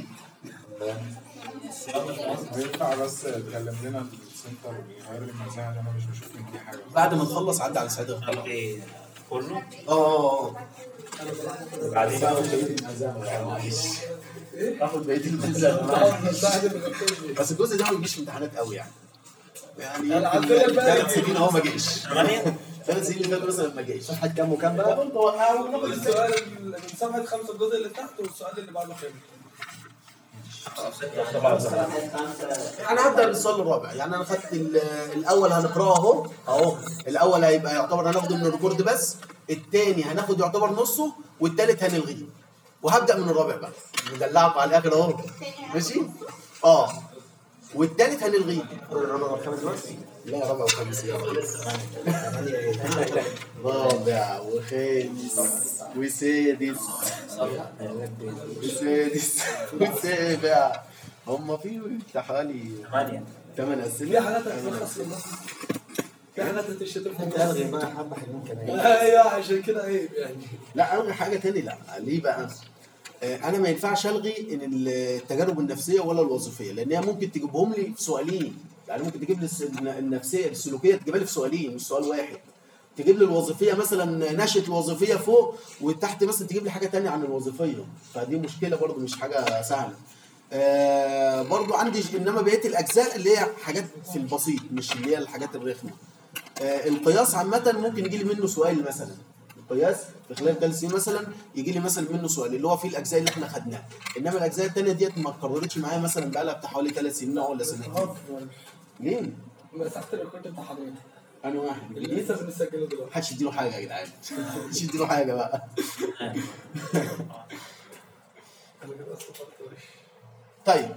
ينفع بس تكلم لنا السنتر غير المزايا انا مش بشوف ان في حاجه بعد ما نخلص عدى على سعيد الخلق اوكي كله اه بعدين معلش اخد بقيه الميزان بس الجزء ده ما بيجيش في امتحانات قوي يعني يعني أنا يمكن عندنا بقى- ثلاث سنين اهو ما جاش ثمانية ثلاث سنين اللي فاتوا مثلا ما جاش صفحة كام وكام بقى؟ برضه وقعوا ناخد السؤال من صفحه خمسه الجزء اللي تحت والسؤال اللي بعده كام انا هبدا بالسؤال الرابع يعني انا خدت ال- الاول هنقراه اهو اهو الاول هيبقى يعتبر هناخده من الريكورد بس الثاني هناخد يعتبر نصه والثالث هنلغيه وهبدا من الرابع بقى ندلعكم على الاخر اهو ماشي اه والثالث هنلغيه الرابع والخامس بس؟ لا رابع وخامس يا ريس رابع وخامس وسادس وسادس وسابع هم في بتاع حوالي ثمانية ثمان في اسئله حاجات هتلخص للنص في حاجات هتشتم في انت النص. الغي بقى حبة حلوين كمان ايوه عشان كده عيب يعني لا الغي حاجه تاني لا ليه بقى؟ آه، انا ما ينفعش الغي ان التجارب النفسيه ولا الوظيفيه لان هي ممكن تجيبهم لي في سؤالين يعني ممكن تجيب لي الس- النفسيه السلوكيه تجيبها لي في سؤالين مش سؤال واحد تجيب لي الوظيفيه مثلا نشأة الوظيفيه فوق وتحت مثلا تجيب لي حاجه تانية عن الوظيفيه فدي مشكله برضو مش حاجه سهله آه برضو عندي ج- انما بقيه الاجزاء اللي هي حاجات في البسيط مش اللي هي الحاجات الرخمه آه القياس عامه ممكن يجي لي منه سؤال مثلا القياس في خلال ثلاث سنين مثلا يجي لي مثلا منه سؤال اللي هو فيه الاجزاء اللي احنا خدناها انما الاجزاء الثانيه ديت ما اتكررتش معايا مثلا بقى لها بتاع حوالي ثلاث سنين ولا سنتين ليه؟ مسحت الريكورد بتاع حضرتك انا واحد اللي جديد لسه بنسجله دلوقتي محدش يديله حاجه يا جدعان محدش يديله حاجه بقى انا كده استفدت وش. طيب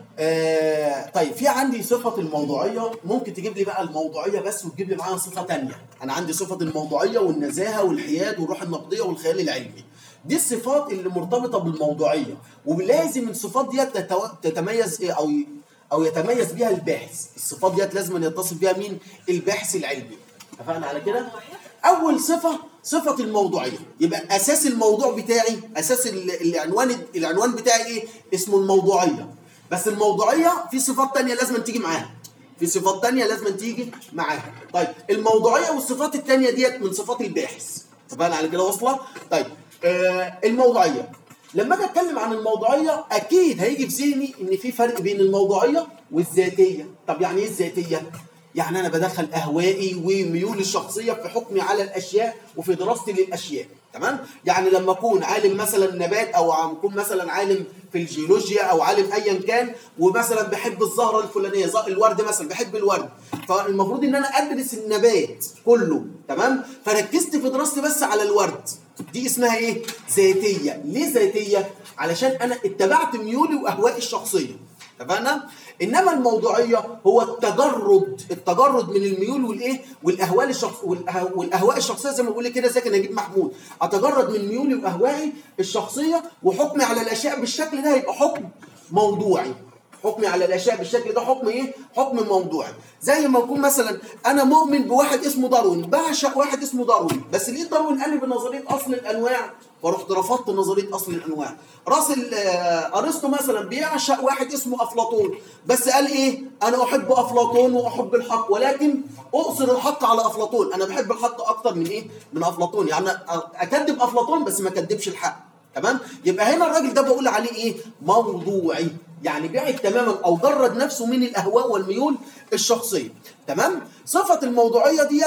آه طيب في عندي صفة الموضوعية ممكن تجيب لي بقى الموضوعية بس وتجيب لي معاها صفة تانية أنا عندي صفة الموضوعية والنزاهة والحياد والروح النقدية والخيال العلمي دي الصفات اللي مرتبطة بالموضوعية ولازم الصفات دي تتو... تتميز إيه أو ي... أو يتميز بيها الباحث الصفات دي لازم أن يتصف بيها مين الباحث العلمي اتفقنا على كده أول صفة صفة الموضوعية يبقى أساس الموضوع بتاعي أساس ال- العنوان العنوان بتاعي إيه اسمه الموضوعية بس الموضوعية في صفات تانية لازم تيجي معاها في صفات تانية لازم تيجي معاها طيب الموضوعية والصفات التانية ديت من صفات الباحث اتفقنا على كده واصلة طيب آه الموضوعية لما اجي اتكلم عن الموضوعية اكيد هيجي في ذهني ان في فرق بين الموضوعية والذاتية طب يعني ايه الذاتية يعني انا بدخل اهوائي وميولي الشخصيه في حكمي على الاشياء وفي دراستي للاشياء تمام يعني لما اكون عالم مثلا نبات او عم اكون مثلا عالم في الجيولوجيا او عالم ايا كان ومثلا بحب الزهره الفلانيه ز- الورد مثلا بحب الورد فالمفروض ان انا ادرس النبات كله تمام فركزت في دراستي بس على الورد دي اسمها ايه ذاتيه ليه ذاتيه علشان انا اتبعت ميولي واهوائي الشخصيه اتفقنا؟ انما الموضوعيه هو التجرد التجرد من الميول والايه والاهواء الشخص والأه- والاهواء الشخصيه زي ما بيقول لي كده زكي نجيب محمود اتجرد من ميولي واهوائي الشخصيه وحكمي على الاشياء بالشكل ده يبقى حكم موضوعي حكمي على الاشياء بالشكل ده حكم ايه حكم موضوعي زي ما يكون مثلا انا مؤمن بواحد اسمه داروين بعشق واحد اسمه داروين بس لقيت داروين قال لي بنظريه اصل الانواع فرحت رفضت نظريه اصل الانواع راسل آه، ارسطو مثلا بيعشق واحد اسمه افلاطون بس قال ايه انا احب افلاطون واحب الحق ولكن اقصر الحق على افلاطون انا بحب الحق اكتر من ايه من افلاطون يعني اكذب افلاطون بس ما اكذبش الحق تمام يبقى هنا الراجل ده بقول عليه ايه موضوعي يعني بعد تماما او جرد نفسه من الاهواء والميول الشخصيه تمام صفه الموضوعيه ديت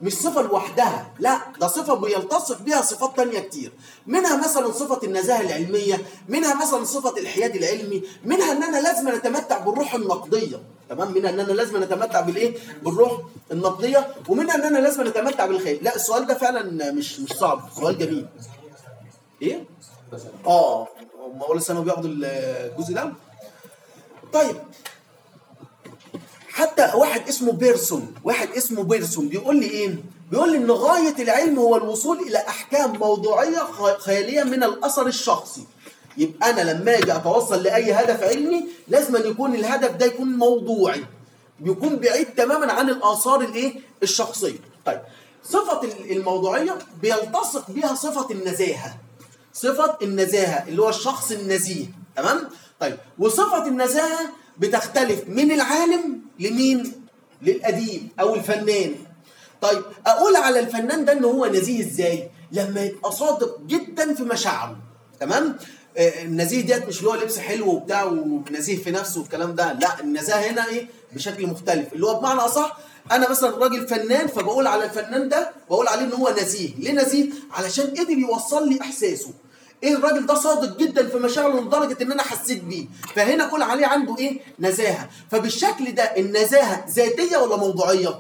مش صفة لوحدها لا ده صفة بيلتصق بها صفات تانية كتير منها مثلا صفة النزاهة العلمية منها مثلا صفة الحياد العلمي منها ان انا لازم اتمتع بالروح النقدية تمام منها ان انا لازم اتمتع بالايه بالروح النقدية ومنها ان انا لازم اتمتع بالخير لا السؤال ده فعلا مش مش صعب سؤال جميل ايه اه هم اول السنه بياخدوا الجزء ده طيب حتى واحد اسمه بيرسون واحد اسمه بيرسون بيقول لي ايه بيقول لي ان غايه العلم هو الوصول الى احكام موضوعيه خ- خياليه من الاثر الشخصي يبقى انا لما اجي اتوصل لاي هدف علمي لازم أن يكون الهدف ده يكون موضوعي بيكون بعيد تماما عن الاثار الايه الشخصيه طيب صفه ال- الموضوعيه بيلتصق بها صفه النزاهه صفة النزاهة اللي هو الشخص النزيه تمام؟ طيب وصفة النزاهة بتختلف من العالم لمين؟ للأديب أو الفنان طيب أقول على الفنان ده إن هو نزيه إزاي؟ لما يبقى صادق جدا في مشاعره تمام؟ آه، النزيه ديت مش اللي هو لبس حلو وبتاع ونزيه في نفسه والكلام ده لا النزاهه هنا ايه بشكل مختلف اللي هو بمعنى اصح انا مثلا راجل فنان فبقول على الفنان ده بقول عليه ان هو نزيه ليه نزيه علشان قدر يوصل لي احساسه ايه الراجل ده صادق جدا في مشاعره لدرجه ان انا حسيت بيه فهنا اقول عليه عنده ايه نزاهه فبالشكل ده النزاهه ذاتيه ولا موضوعيه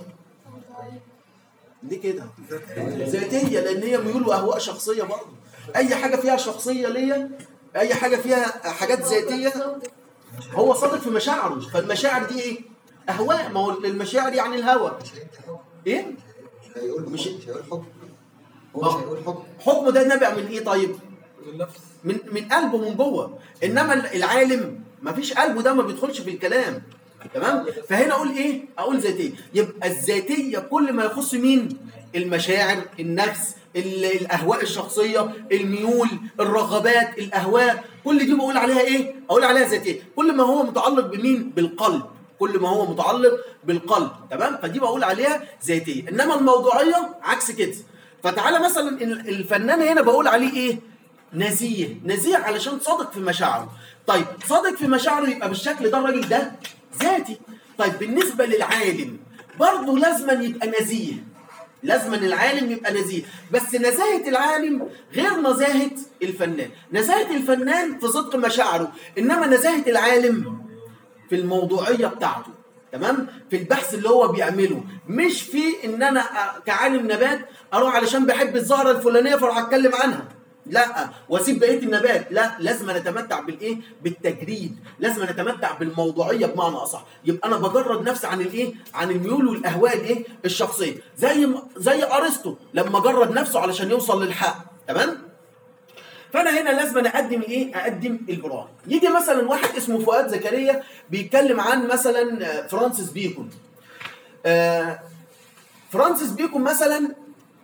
ليه كده ذاتيه لان هي ميول واهواء شخصيه برضه اي حاجه فيها شخصيه ليا اي حاجه فيها حاجات ذاتيه هو صادق في مشاعره فالمشاعر دي ايه اهواء ما هو المشاعر يعني الهوى ايه هيقول مش- مش هيقول حكم هو ما- مش هيقول حكم حكمه ده نابع من ايه طيب النفس من من قلبه من جوه انما العالم ما فيش قلبه ده ما بيدخلش في الكلام تمام فهنا اقول ايه اقول ذاتيه يبقى الذاتيه كل ما يخص مين المشاعر النفس ال- الاهواء الشخصيه الميول الرغبات الاهواء كل دي بقول عليها ايه اقول عليها ذاتيه كل ما هو متعلق بمين بالقلب كل ما هو متعلق بالقلب تمام فدي بقول عليها ذاتيه انما الموضوعيه عكس كده فتعالى مثلا ال- الفنان هنا بقول عليه ايه نزيه نزيه علشان صادق في مشاعره طيب صادق في مشاعره يبقى بالشكل ده الراجل ده ذاتي طيب بالنسبة للعالم برضه لازما يبقى نزيه لازما العالم يبقى نزيه بس نزاهة العالم غير نزاهة الفنان نزاهة الفنان في صدق مشاعره إنما نزاهة العالم في الموضوعية بتاعته تمام في البحث اللي هو بيعمله مش في ان انا أ- كعالم نبات اروح علشان بحب الزهره الفلانيه فاروح اتكلم عنها لا واسيب بقيه النبات لا لازم نتمتع بالايه بالتجريد لازم نتمتع بالموضوعيه بمعنى اصح يبقى انا بجرد نفسي عن الايه عن الميول والاهواء الايه الشخصيه زي ما- زي ارسطو لما جرد نفسه علشان يوصل للحق تمام فانا هنا لازم أنا اقدم ايه اقدم البراءه يجي مثلا واحد اسمه فؤاد زكريا بيتكلم عن مثلا آه، فرانسيس بيكون آه، فرانسيس بيكون مثلا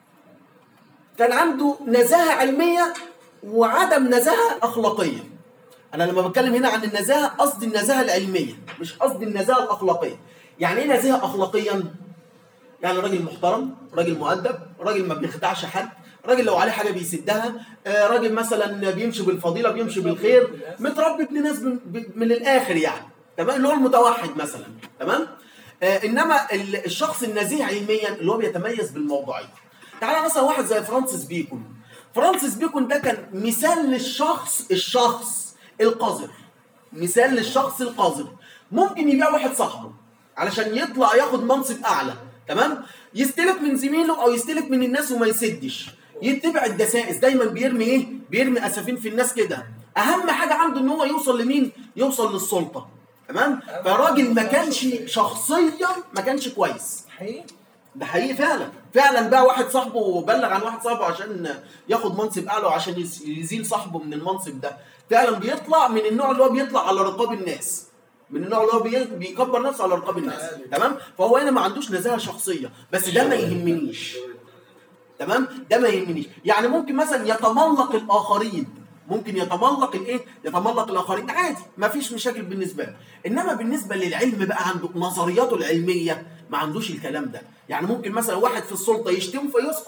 كان عنده نزاهه علميه وعدم نزاهه اخلاقيه انا لما بتكلم هنا عن النزاهه قصدي النزاهه العلميه مش قصدي النزاهه الاخلاقيه يعني ايه نزاهه اخلاقيا يعني راجل محترم راجل مؤدب راجل ما بيخدعش حد راجل لو عليه حاجه بيسدها آه، راجل مثلا بيمشي بالفضيله بيمشي بالخير متربي ابن ناس من, من الاخر يعني تمام اللي هو المتوحد مثلا تمام آه انما ال- الشخص النزيه علميا اللي هو بيتميز بالموضوعيه تعالى مثلا واحد زي فرانسيس بيكون فرانسيس بيكون ده كان مثال للشخص الشخص القذر مثال للشخص القذر ممكن يبيع واحد صاحبه علشان يطلع ياخد منصب اعلى تمام يستلف من زميله او يستلف من الناس وما يسدش يتبع الدسائس دايما بيرمي ايه بيرمي اسفين في الناس كده اهم حاجه عنده ان هو يوصل لمين يوصل للسلطه تمام فراجل ما كانش شخصيا ما كانش كويس حقيقي ده حقيقي فعلا فعلا بقى واحد صاحبه وبلغ عن واحد صاحبه عشان ياخد منصب اعلى وعشان يز- يزيل صاحبه من المنصب ده فعلا بيطلع من النوع اللي هو بيطلع على رقاب الناس من النوع اللي هو بي- بيكبر نفسه على رقاب الناس تمام فهو هنا ما عندوش نزاهه شخصيه بس ده ما يهمنيش تمام ده ما يهمنيش يعني ممكن مثلا يتملق الاخرين ممكن يتملق الايه يتملق الاخرين عادي ما فيش مشاكل بالنسبه له انما بالنسبه للعلم بقى عنده نظرياته العلميه ما عندوش الكلام ده يعني ممكن مثلا واحد في السلطه يشتم فيسكت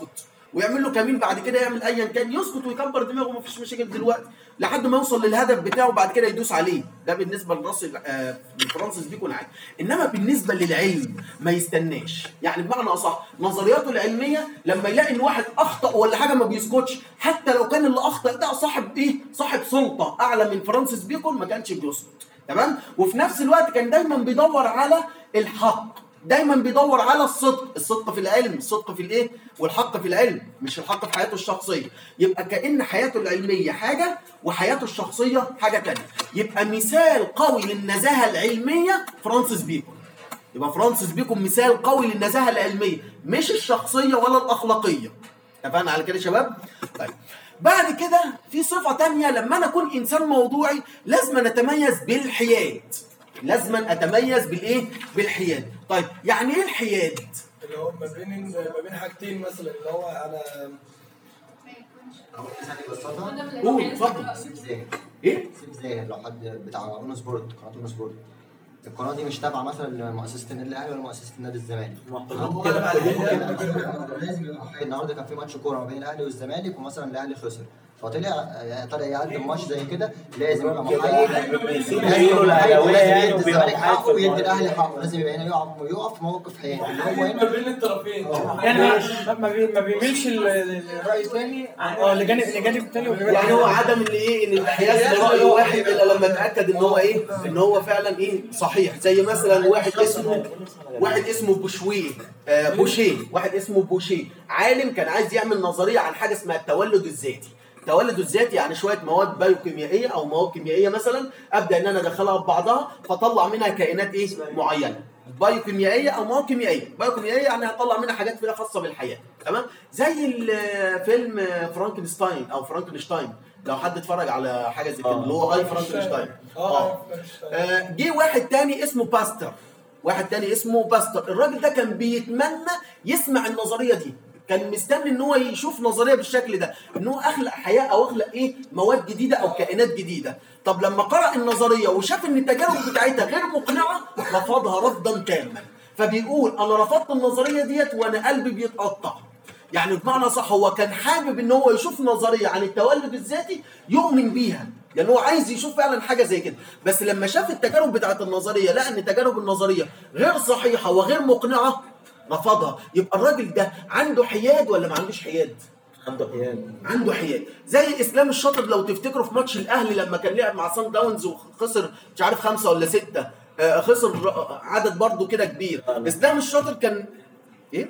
ويعمل له كمين بعد كده يعمل ايا كان يسكت ويكبر دماغه مفيش مشاكل دلوقتي لحد ما يوصل للهدف بتاعه وبعد كده يدوس عليه ده بالنسبه لراس آه فرانسيس بيكون عادي انما بالنسبه للعلم ما يستناش يعني بمعنى اصح نظرياته العلميه لما يلاقي ان واحد اخطا ولا حاجه ما بيسكتش حتى لو كان اللي اخطا ده صاحب ايه صاحب سلطه اعلى من فرانسيس بيكون ما كانش بيسكت تمام وفي نفس الوقت كان دايما بيدور على الحق دايما بيدور على الصدق الصدق في العلم الصدق في الايه والحق في العلم مش الحق في حياته الشخصيه يبقى كأن حياته العلميه حاجه وحياته الشخصيه حاجه تانية يبقى مثال قوي للنزاهه العلميه فرانسيس بيكون يبقى فرانسيس بيكون مثال قوي للنزاهه العلميه مش الشخصيه ولا الاخلاقيه اتفقنا على كده يا شباب طيب بعد كده في صفه تانية لما انا اكون انسان موضوعي لازم نتميز بالحياد لازم اتميز بالايه بالحياد طيب يعني ايه الحياد اللي هو ما بين ما بين حاجتين مثلا اللي هو انا أول مثال يبسطها قول اتفضل سيف زاهد ايه سيف زاهد لو حد بتاع اون سبورت قناه اون سبورت القناه دي مش تابعه مثلا لمؤسسه النادي الاهلي ولا مؤسسه النادي الزمالك هو كده بقى كلهم كده لازم يبقى حي. النهارده كان في ماتش كوره ما بين الاهلي والزمالك ومثلا الاهلي خسر فطلع طلع يقدم ماتش زي كده لازم يبقى محايد لازم يقولوا يبقى محايد الأهلاوية ولازم يعني يدي الزمالك وبيبقى محايد حقه في ويدي الماتش. الاهلي حقه لازم يبقى هنا يقف يقف في موقف حياد اللي هو ما هنا بين الطرفين يعني ما ما بي- ما بيميلش ال- ال- الراي الثاني اه لجانب لجانب الثاني وبيميل يعني هو عدم اللي ايه ان الانحياز لراي واحد الا لما اتاكد ان هو ايه ان هو فعلا ايه صحيح زي مثلا واحد اسمه واحد اسمه بوشويه آه بوشيه واحد اسمه بوشيه عالم كان عايز يعمل نظريه عن حاجه اسمها التولد الذاتي التولد الذاتي يعني شويه مواد بايوكيميائيه او مواد كيميائيه مثلا ابدا ان انا ادخلها في بعضها فاطلع منها كائنات ايه معينه بايوكيميائيه او مواد كيميائيه بايوكيميائيه يعني هطلع منها حاجات كده خاصه بالحياه تمام زي ال- فيلم فرانكنستاين او فرانكنشتاين لو حد اتفرج على حاجه زي كده اللي هو اي فرانكنشتاين اه آه، جه واحد تاني اسمه باستر واحد تاني اسمه باستر الراجل ده كان بيتمنى يسمع النظريه دي كان مستني ان هو يشوف نظريه بالشكل ده ان هو اخلق حياه او اخلق ايه مواد جديده او كائنات جديده طب لما قرأ النظريه وشاف ان التجارب بتاعتها غير مقنعه رفضها رفضا تاما فبيقول انا رفضت النظريه ديت وانا قلبي بيتقطع يعني بمعنى صح هو كان حابب ان هو يشوف نظريه عن التولد الذاتي يؤمن بيها لان هو عايز يشوف فعلا حاجه زي كده بس لما شاف التجارب بتاعت النظريه لقى ان التجارب النظريه غير صحيحه وغير مقنعه رفضها يبقى الراجل ده عنده حياد ولا ما عندوش حياد عنده حياد عنده حياد زي اسلام الشاطر لو تفتكروا في ماتش الاهلي لما كان لعب مع سان داونز وخسر مش عارف خمسه ولا سته آه، خسر ر- عدد برضه كده كبير اسلام الشاطر كان ايه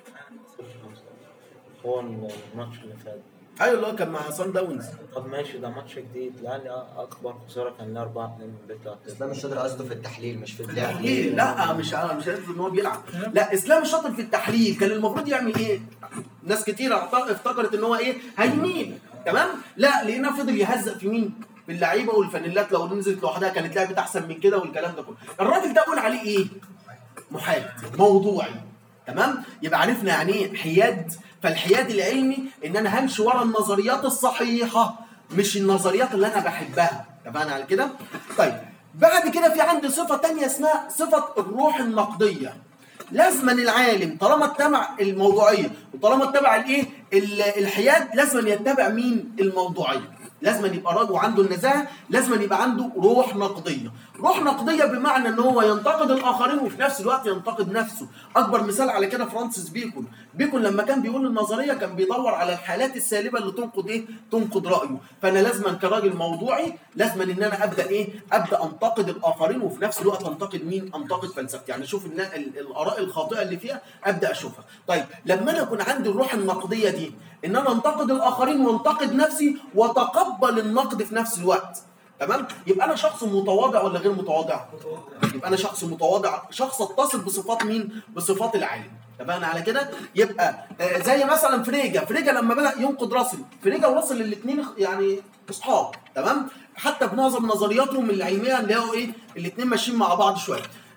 هو الماتش اللي فات ايوه اللي هو كان مع سان داونز طب ماشي ده ماتش جديد الاهلي اكبر خساره كان له 4 2 من بيت اسلام الشاطر قصده في التحليل مش في اللعب تحليل لا مش انا مش عارف ان هو بيلعب لا اسلام الشاطر في التحليل كان المفروض يعمل ايه ناس كتير اعت- افتكرت ان هو ايه هيميل تمام لا لقينا فضل يهزق في مين في اللعيبه والفانيلات لو نزلت لوحدها كانت لعبت احسن من كده والكلام ده كله الراجل ده اقول عليه ايه محايد موضوعي تمام يبقى عرفنا يعني ايه حياد فالحياد العلمي ان انا همشي ورا النظريات الصحيحه مش النظريات اللي انا بحبها اتفقنا على كده طيب بعد كده في عندي صفه تانية اسمها صفه الروح النقديه لازما العالم طالما اتبع الموضوعيه وطالما اتبع الايه ال- الحياد لازما يتبع مين الموضوعيه لازما يبقى راجل وعنده النزاهه لازما يبقى عنده روح نقديه روح نقديه بمعنى ان هو ينتقد الاخرين وفي نفس الوقت ينتقد نفسه اكبر مثال على كده فرانسيس بيكون بيكون لما كان بيقول النظريه كان بيدور على الحالات السالبه اللي تنقد ايه تنقد رايه فانا لازما كراجل موضوعي لازما ان انا ابدا ايه ابدا انتقد الاخرين وفي نفس الوقت انتقد مين انتقد فلسفتي يعني اشوف النا- ال- الاراء الخاطئه اللي فيها ابدا اشوفها طيب لما انا يكون عندي الروح النقديه دي ان انا انتقد الاخرين وانتقد نفسي واتقبل النقد في نفس الوقت تمام يبقى انا شخص متواضع ولا غير متواضع يبقى انا شخص متواضع شخص اتصل بصفات مين بصفات العالم اتفقنا على كده يبقى آه، زي مثلا فريجا فريجا لما بدا ينقد راسل فريجا وراسل الاثنين يعني اصحاب تمام حتى بمعظم نظرياتهم العلميه اللي هو ايه الاثنين ماشيين مع بعض شويه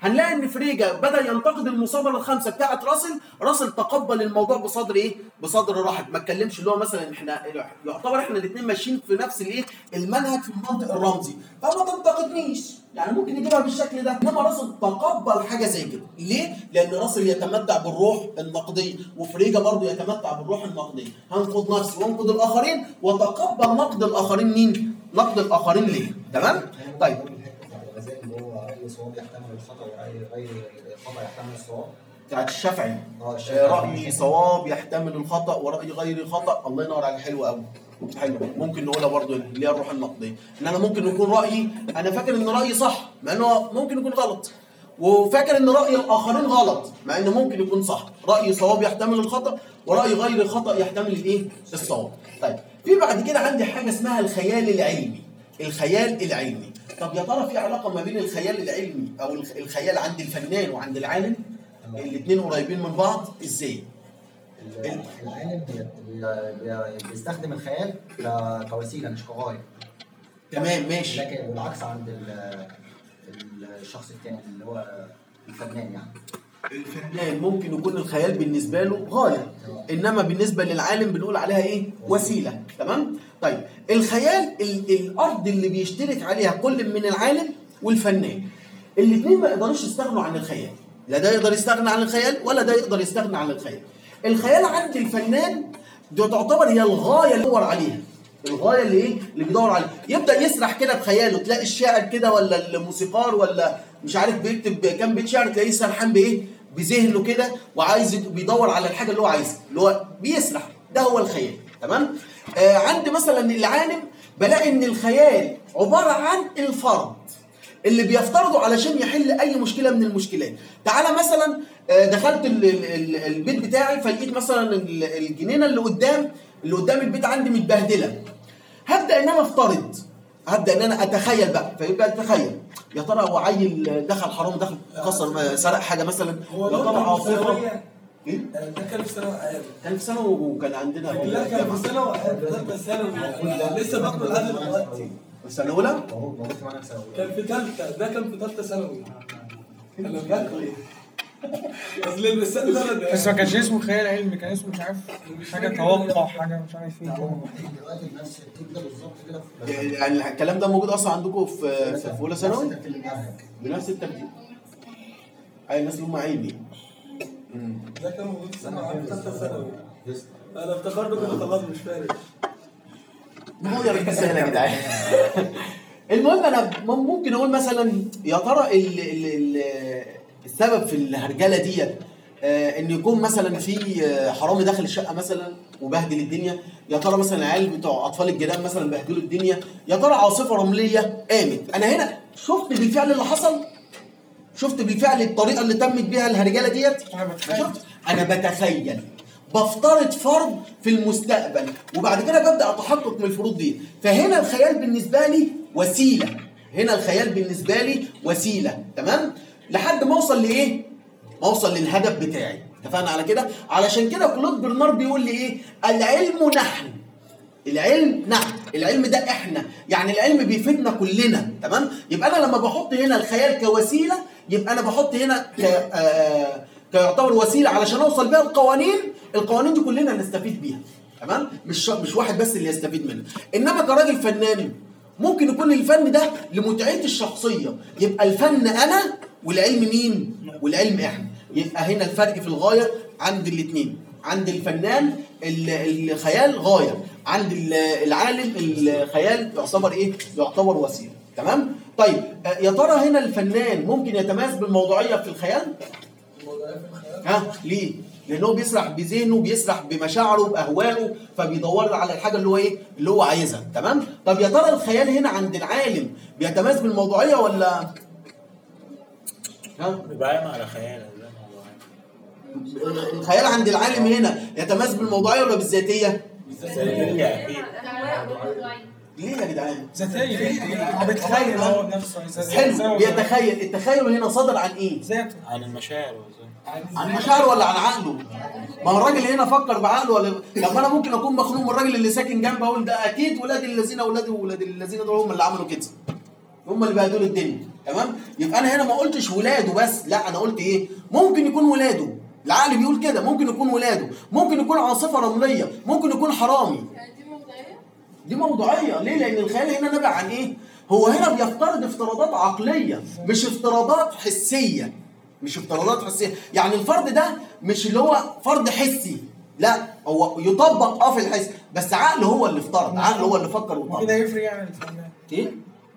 هنلاقي ان فريجا بدا ينتقد المصادره الخمسه بتاعه راسل راسل تقبل الموضوع بصدر ايه بصدر رحب ما اتكلمش اللي هو مثلا احنا يعتبر احنا الاثنين ماشيين في نفس الايه المنهج في المنطق الرمزي فما تنتقدنيش يعني ممكن يجيبها بالشكل ده انما راسل تقبل حاجه زي كده ليه لان راسل يتمتع بالروح النقديه وفريجا برضه يتمتع بالروح النقديه هنقد نفسي وانقد الاخرين وتقبل نقد الاخرين مين نقد الاخرين ليه تمام طيب الغزالي اللي هو راي صواب يحتمل الخطا وراي غير خطا يحتمل الصواب بتاعت الشافعي اه آه، الشافعي. رأيي صواب يحتمل الخطأ ورأيي غير خطأ الله ينور عليك حلو قوي حلو ممكن نقولها برضو اللي هي الروح النقدية ان انا ممكن يكون رأيي انا فاكر ان رأيي صح مع انه ممكن يكون غلط وفاكر ان رأي الاخرين غلط مع انه ممكن يكون صح رأيي صواب يحتمل الخطأ ورأي غير خطأ يحتمل الايه الصواب طيب في بعد كده عندي حاجة اسمها الخيال العلمي الخيال العلمي طب يا ترى في علاقة ما بين الخيال العلمي او الخ- الخيال عند الفنان وعند العالم الاثنين قريبين من بعض ازاي ال- العالم بي- بي- بي- بيستخدم الخيال ك- كوسيله مش كغايه تمام ماشي لكن والعكس عند ال- ال- الشخص الثاني اللي هو الفنان يعني الفنان ممكن يكون الخيال بالنسبه له غايه انما بالنسبه للعالم بنقول عليها ايه وسيله تمام طيب الخيال ال- الارض اللي بيشترك عليها كل من العالم والفنان الاثنين ما يقدروش يستغنوا عن الخيال لا ده يقدر يستغنى عن الخيال ولا ده يقدر يستغنى عن الخيال الخيال عند الفنان ده تعتبر هي الغايه اللي بيدور عليها الغايه اللي ايه اللي بيدور عليها يبدا يسرح كده بخياله تلاقي الشاعر كده ولا الموسيقار ولا مش عارف بيكتب كام بيت شعر تلاقيه سرحان بايه بذهنه كده وعايز يد- بيدور على الحاجه اللي هو عايزها اللي هو بيسرح ده هو الخيال تمام آه عند مثلا العالم بلاقي ان الخيال عباره عن الفرد اللي بيفترضه علشان يحل اي مشكله من المشكلات تعالى مثلا آه، دخلت ال- ال- ال- البيت بتاعي فلقيت مثلا ال- الجنينه اللي قدام اللي قدام البيت عندي متبهدله هبدا ان انا افترض هبدا ان انا اتخيل بقى فيبقى اتخيل يا ترى هو عيل دخل حرام دخل كسر سرق حاجه مثلا هو يا ده ترى كان في عاصفه ثانوية إيه؟ ده كان في ثانوي عام كان في ثانوي وكان عندنا لا كان في ثانوي عام ثالثة ثانوي لسه باخده لحد دلوقتي السنه الاولى موجود موجود في منهج ثانوي كان في ثالثة ده كان في ثالثة ثانوي انا فاكر اصل المثال ده أنا- بس ما كانش اسمه خيال علمي كان اسمه مش عارف حاجه توقع حاجه مش عارف ايه هو كده. موجود دلوقتي بنفس التيب ده بالظبط كده في يعني الكلام ده موجود اصلا عندكم في في في اولى ثانوي نفس ترتيب المنهج بنفس الترتيب اي الناس اللي هم عيني ده كان موجود في ثانوي عام ثالثة ثانوي انا افتكرته كده خلاص مش فارق ما هو يا رجاله يا جدعان المهم انا مم- ممكن اقول مثلا يا ترى ال ال ال السبب في الهرجله ديت آه، ان يكون مثلا في آه، حرامي داخل الشقه مثلا وبهدل الدنيا يا ترى مثلا العيال بتوع اطفال الجيران مثلا بهدلوا الدنيا يا ترى عاصفه رمليه قامت انا هنا شفت بالفعل اللي حصل شفت بالفعل الطريقه اللي تمت بيها الهرجله ديت أنا بتخيل. شفت انا بتخيل بفترض فرض في المستقبل وبعد كده ببدا اتحقق من الفروض دي فهنا الخيال بالنسبه لي وسيله هنا الخيال بالنسبه لي وسيله تمام لحد ما اوصل لايه ما اوصل للهدف بتاعي اتفقنا على كده علشان كده كلود برنار بيقول لي ايه العلم نحن العلم نعم العلم ده احنا يعني العلم بيفيدنا كلنا تمام يبقى انا لما بحط هنا الخيال كوسيله يبقى انا بحط هنا ك آه كيعتبر وسيله علشان اوصل بيها القوانين القوانين دي كلنا نستفيد بيها تمام مش مش واحد بس اللي يستفيد منها انما كراجل فنان ممكن يكون الفن ده لمتعتي الشخصيه يبقى الفن انا والعلم مين والعلم احنا يبقى هنا الفرق في الغايه عند الاثنين عند الفنان ال- الخيال غايه عند ال- العالم الخيال يعتبر ايه يعتبر وسيله تمام طيب آه، يا ترى هنا الفنان ممكن يتميز بالموضوعيه في الخيال ها ليه لان هو بيسرح بذهنه بيسرح بمشاعره باهوائه فبيدور على الحاجه اللي هو ايه اللي هو عايزها تمام طب يا ترى الخيال هنا عند العالم بيتميز بالموضوعيه ولا ها بيبقى قايم على خيال ولا موضوع الخيال عند العالم هنا يتميز بالموضوعيه ولا بالذاتيه ذاتية أكيد ليه يا جدعان ذاتيه هو بيتخيل هو بنفسه حلو بيتخيل التخيل هنا صادر عن ايه ذاته عن المشاعر والذات. عن مشاعره ولا عن عقله ما هو الراجل هنا فكر بعقله ولا طب ما انا ممكن اكون مخنوق من الراجل اللي ساكن جنبي اقول ده اكيد ولاد الذين ولاد ولاد الذين دول هم اللي عملوا كده هم اللي بهدلوا الدنيا تمام يبقى انا هنا ما قلتش ولاده بس لا انا قلت ايه ممكن يكون ولاده العقل بيقول كده ممكن يكون ولاده ممكن يكون عاصفه رمليه ممكن يكون حرامي يعني دي موضوعية؟ دي موضوعيه ليه لان الخيال هنا نابع عن ايه هو هنا بيفترض افتراضات عقليه مش افتراضات حسيه مش افتراضات حسيه يعني الفرض ده مش اللي هو فرض حسي لا هو يطبق اه في الحس بس عقل هو اللي افترض عقل هو اللي فكر وطبق كده يفرق يعني الفنان ايه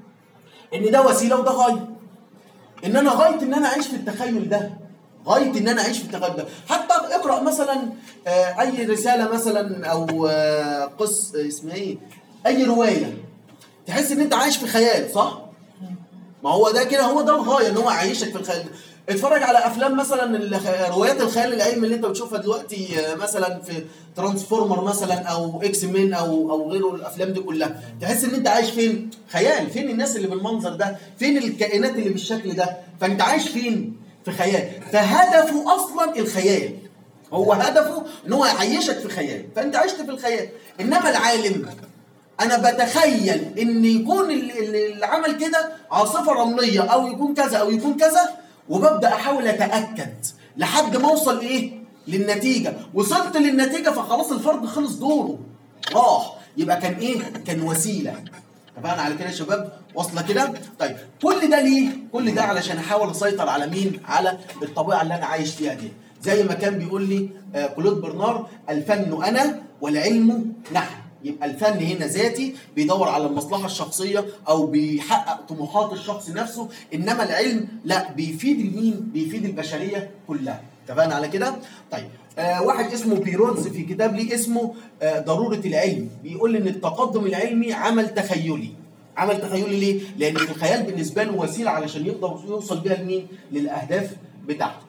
ان ده وسيله وده غايه ان انا غايه ان انا اعيش في التخيل ده غايه ان انا اعيش في التخيل ده حتى اقرا مثلا آه، اي رساله مثلا او آه، قص اسمها ايه اي روايه تحس ان انت عايش في خيال صح ما هو ده كده هو ده الغايه ان هو يعيشك في الخيال اتفرج على افلام مثلا الخ- روايات الخيال العلمي اللي انت بتشوفها دلوقتي آه، مثلا في ترانسفورمر مثلا او اكس مين او او غيره الافلام دي كلها تحس ان انت عايش فين خيال فين الناس اللي بالمنظر ده فين الكائنات اللي بالشكل ده فانت عايش فين في خيال فهدفه اصلا الخيال هو هدفه ان هو يعيشك في خيال فانت عشت في الخيال انما العالم انا بتخيل ان يكون ال- ال- اللي عمل كده عاصفه رمليه او يكون كذا او يكون كذا وببدا احاول اتاكد لحد ما اوصل ايه للنتيجه وصلت للنتيجه فخلاص الفرد خلص دوره راح يبقى كان ايه كان وسيله اتفقنا على كده يا شباب واصله كده طيب كل ده ليه كل ده علشان احاول اسيطر على مين على الطبيعه اللي انا عايش فيها دي زي ما كان بيقول لي آه، كلود برنار الفن انا والعلم نحن يبقى الفن هنا ذاتي بيدور على المصلحه الشخصيه او بيحقق طموحات الشخص نفسه انما العلم لا بيفيد المين بيفيد البشريه كلها اتفقنا على كده طيب آه واحد اسمه بيرونز في كتاب ليه اسمه آه ضروره العلم بيقول ان التقدم العلمي عمل تخيلي عمل تخيلي ليه لان الخيال بالنسبه له وسيله علشان يقدر يوصل بيها لمين للاهداف بتاعته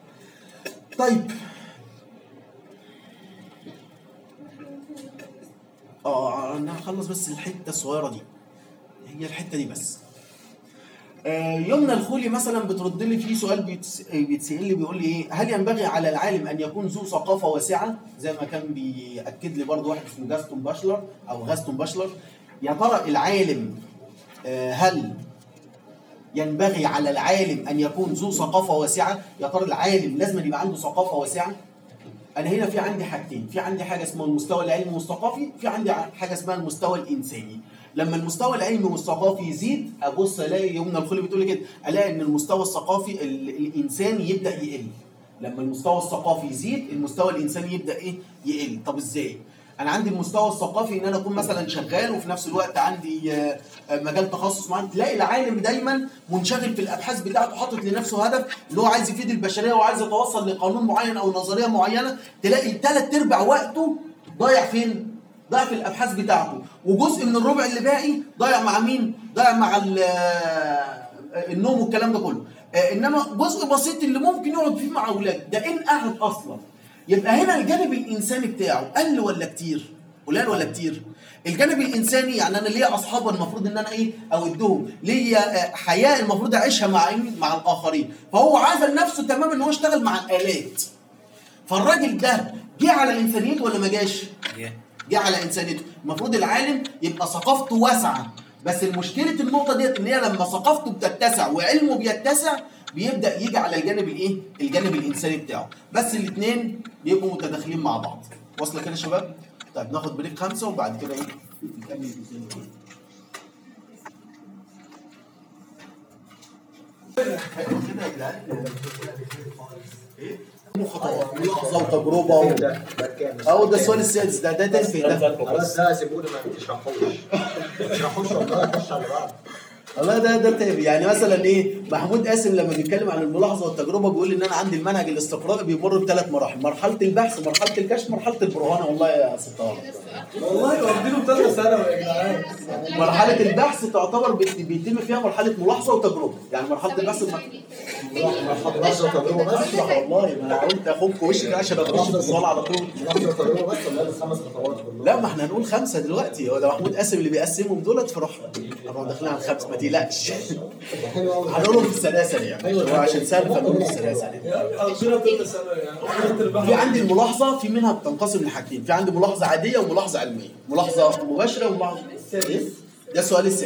طيب اه انا هخلص بس الحته الصغيره دي هي الحته دي بس آه، يمنى الخولي مثلا بترد لي في سؤال بيتس- بيتسال لي بيقول لي ايه هل ينبغي على العالم ان يكون ذو ثقافه واسعه زي ما كان بياكد لي برضو واحد اسمه جاستون باشلر او غاستون باشلر يا ترى العالم آه، هل ينبغي على العالم ان يكون ذو ثقافه واسعه يا ترى العالم لازم يبقى عنده ثقافه واسعه انا هنا في عندي حاجتين في عندي حاجه اسمها المستوى العلمي والثقافي في عندي حاجه اسمها المستوى الانساني لما المستوى العلمي والثقافي يزيد ابص الاقي يومنا الخلي بتقول لي كده الاقي ان المستوى الثقافي ال- الانساني يبدا يقل لما المستوى الثقافي يزيد المستوى الانساني يبدا ايه يقل طب ازاي انا عندي المستوى الثقافي ان انا اكون مثلا شغال وفي نفس الوقت عندي آه، آه، مجال تخصص معين تلاقي العالم دايما منشغل في الابحاث بتاعته حاطط لنفسه هدف اللي هو عايز يفيد البشريه وعايز يتوصل لقانون معين او نظريه معينه تلاقي ثلاث ارباع وقته ضايع فين؟ ضايع في الابحاث بتاعته وجزء من الربع اللي باقي ضايع مع مين؟ ضايع مع ال- آه، النوم والكلام ده كله آه، انما جزء بسيط اللي ممكن يقعد فيه مع اولاد ده ان قعد اصلا يبقى هنا الجانب الانساني بتاعه قل ولا كتير؟ قليل ولا كتير؟ الجانب الانساني يعني انا ليا اصحاب المفروض ان انا ايه اودهم ليا آه، حياه المفروض اعيشها مع مين؟ مع الاخرين فهو عازل نفسه تماما ان هو يشتغل مع الالات فالراجل ده جه على انسانيته ولا ما جاش؟ جه على انسانيته المفروض العالم يبقى ثقافته واسعه بس المشكله النقطه ديت ان هي لما ثقافته بتتسع وعلمه بيتسع بيبدا يجي على الجانب الايه الجانب الانساني بتاعه بس الاثنين بيبقوا متداخلين مع بعض واصله كده يا شباب طيب ناخد بريك خمسه وبعد كده ايه نكمل الجزئية دي. حلو كده يا جدعان ايه خطوات ملاحظه وتجربه و... ده ده كام اهو ده السؤال السادس ده ده تنفي ده خلاص ده سيبوني ما تشرحوش ما تشرحوش والله خش على بعض والله ده ده تاني يعني مثلا ايه محمود قاسم لما بيتكلم عن الملاحظه والتجربه بيقول ان انا عندي المنهج الاستقرائي بيمر بثلاث مراحل مرحله البحث مرحله الكشف مرحله البرهانه والله يا ست طارق. والله واخدينه ثالثه ثانوي يا جدعان مرحله البحث تعتبر بت- بيتم فيها مرحله ملاحظه وتجربه يعني مرحله البحث الم- ملاحظه وتجربه بس اشرح والله ما انا قلت اخوك وشك عشان اخش في الصلاه على طول ملاحظه وتجربه بس ولا الخمس خطوات كلهم لا ما احنا هنقول خمسه دلوقتي هو ده محمود قاسم اللي بيقسمهم دولت فروح نروح داخلين على الخمسه ما تقلقش حلو قوي هنقولهم في السلاسل يعني هو عشان سهل فنقول في السلاسل واخدينه ثالثه ثانوي يعني واخدينه تربح في عندي الملاحظه في منها بتنقسم لحاجتين في عندي ملاحظه عاديه وملاحظه علميه ملاحظه مباشره وملاحظه إيه؟ ده السؤال السادس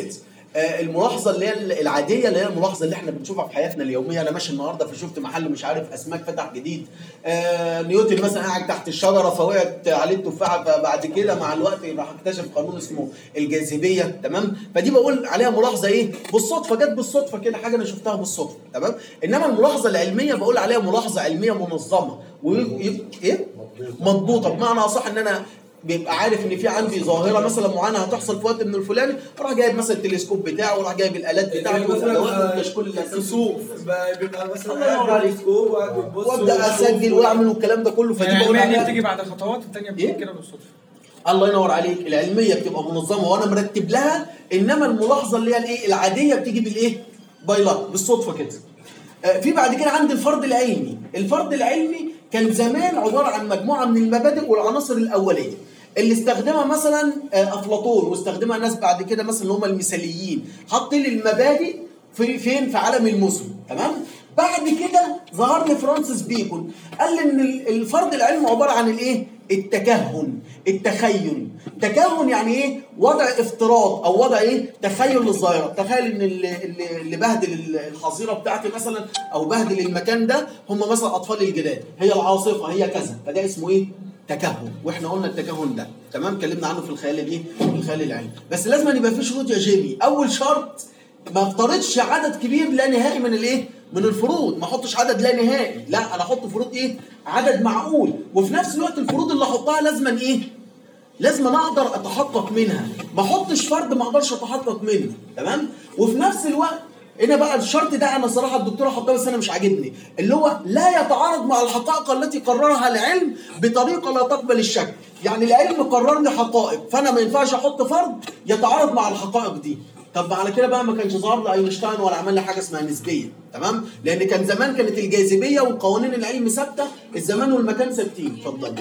آه، الملاحظه اللي هي العاديه اللي هي الملاحظه اللي احنا بنشوفها في حياتنا اليوميه انا ماشي النهارده فشفت محل مش عارف اسماك فتح جديد آه، نيوتن مثلا قاعد تحت الشجره فوقعت عليه التفاحه فبعد كده مع الوقت راح اكتشف قانون اسمه الجاذبيه تمام فدي بقول عليها ملاحظه ايه بالصدفه جت بالصدفه كده حاجه انا شفتها بالصدفه تمام انما الملاحظه العلميه بقول عليها ملاحظه علميه منظمه و... ايه مضبوطه بمعنى اصح ان انا بيبقى عارف ان في عندي ظاهره مثلا معينه هتحصل في وقت من الفلاني اروح جايب مثلا التلسكوب بتاعه وراح جايب الالات بتاعته والادوات والكشكول اللي هتشوف كسوف بيبقى مثلا الله ينور قاعد عليك. بالتلسكوب وقاعد بتبص وابدا وتشوف اسجل واعمل والكلام ده كله فدي يعني بقول العلمية دي عليها بتيجي بعد خطوات التانية إيه؟ بتيجي كده بالصدفة الله ينور عليك العلميه بتبقى منظمه وانا مرتب لها انما الملاحظه اللي هي الايه العاديه بتيجي بالايه باي لاك بالصدفه كده آه، في بعد كده عندي الفرد العلمي الفرد العلمي كان زمان عباره عن مجموعه من المبادئ والعناصر الاوليه اللي استخدمها مثلا آه، افلاطون واستخدمها ناس بعد كده مثلا اللي هم المثاليين حط لي المبادئ في فين في عالم المثل تمام بعد كده ظهر لي فرانسيس بيكون قال لي ان ال- الفرد العلمي عباره عن الايه التكهن التخيل تكهن يعني ايه وضع افتراض او وضع ايه تخيل للظاهره تخيل ان اللي, اللي اللي بهدل ال- الحظيره بتاعتي مثلا او بهدل المكان ده هم مثلا اطفال الجيران هي العاصفه هي كذا فده اسمه ايه تكهن واحنا قلنا التكهن ده تمام اتكلمنا عنه في الخيال الايه في الخيال العلمي بس لازم أن يبقى في شروط يا جيمي اول شرط ما افترضش عدد كبير لا نهائي من الايه من الفروض ما احطش عدد لا نهائي لا انا احط فروض ايه عدد معقول وفي نفس الوقت الفروض اللي احطها لازما ايه لازم انا اقدر اتحقق منها ما احطش فرد ما اقدرش اتحقق منه تمام وفي نفس الوقت هنا بقى الشرط ده انا صراحه الدكتوره حطاه بس انا مش عاجبني اللي هو لا يتعارض مع الحقائق التي قررها العلم بطريقه لا تقبل الشك يعني العلم قرر لي حقائق فانا ما ينفعش احط فرد يتعارض مع الحقائق دي طب على كده بقى ما كانش ظهر لي اينشتاين ولا عمل لي حاجه اسمها نسبيه تمام لان كان زمان كانت الجاذبيه وقوانين العلم ثابته الزمان والمكان ثابتين اتفضل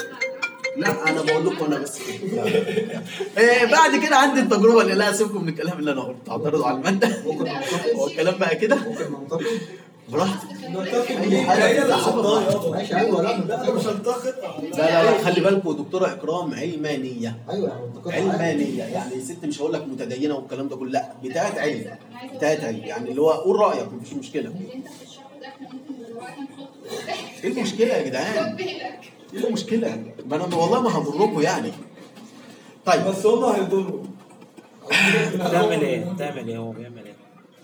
لا انا بقول لكم انا بس كده إيه بعد كده عندي التجربه اللي لا اسيبكم من الكلام اللي انا قلته اعترضوا على الماده ممكن منطقي هو الكلام بقى كده ممكن منطقي براحتك نتفق أي بيه حاجة هي اللي تتحسب حطها معاك. يابا ماشي ايوه لا لا انا مش منطقي هنتقد لا لا لا خلي بالكم دكتوره اكرام علمانيه ايوه يعني منطقي علمانيه يعني ست مش هقول لك متدينه والكلام ده كله لا بتاعت علم بتاعت علم يعني اللي هو قول رايك مفيش مشكله ايه المشكله يا جدعان؟ ايه المشكله؟ ما انا والله ما هضركم يعني طيب بس هم هيضروا بتعمل ايه؟ بتعمل ايه هو بيعمل ايه؟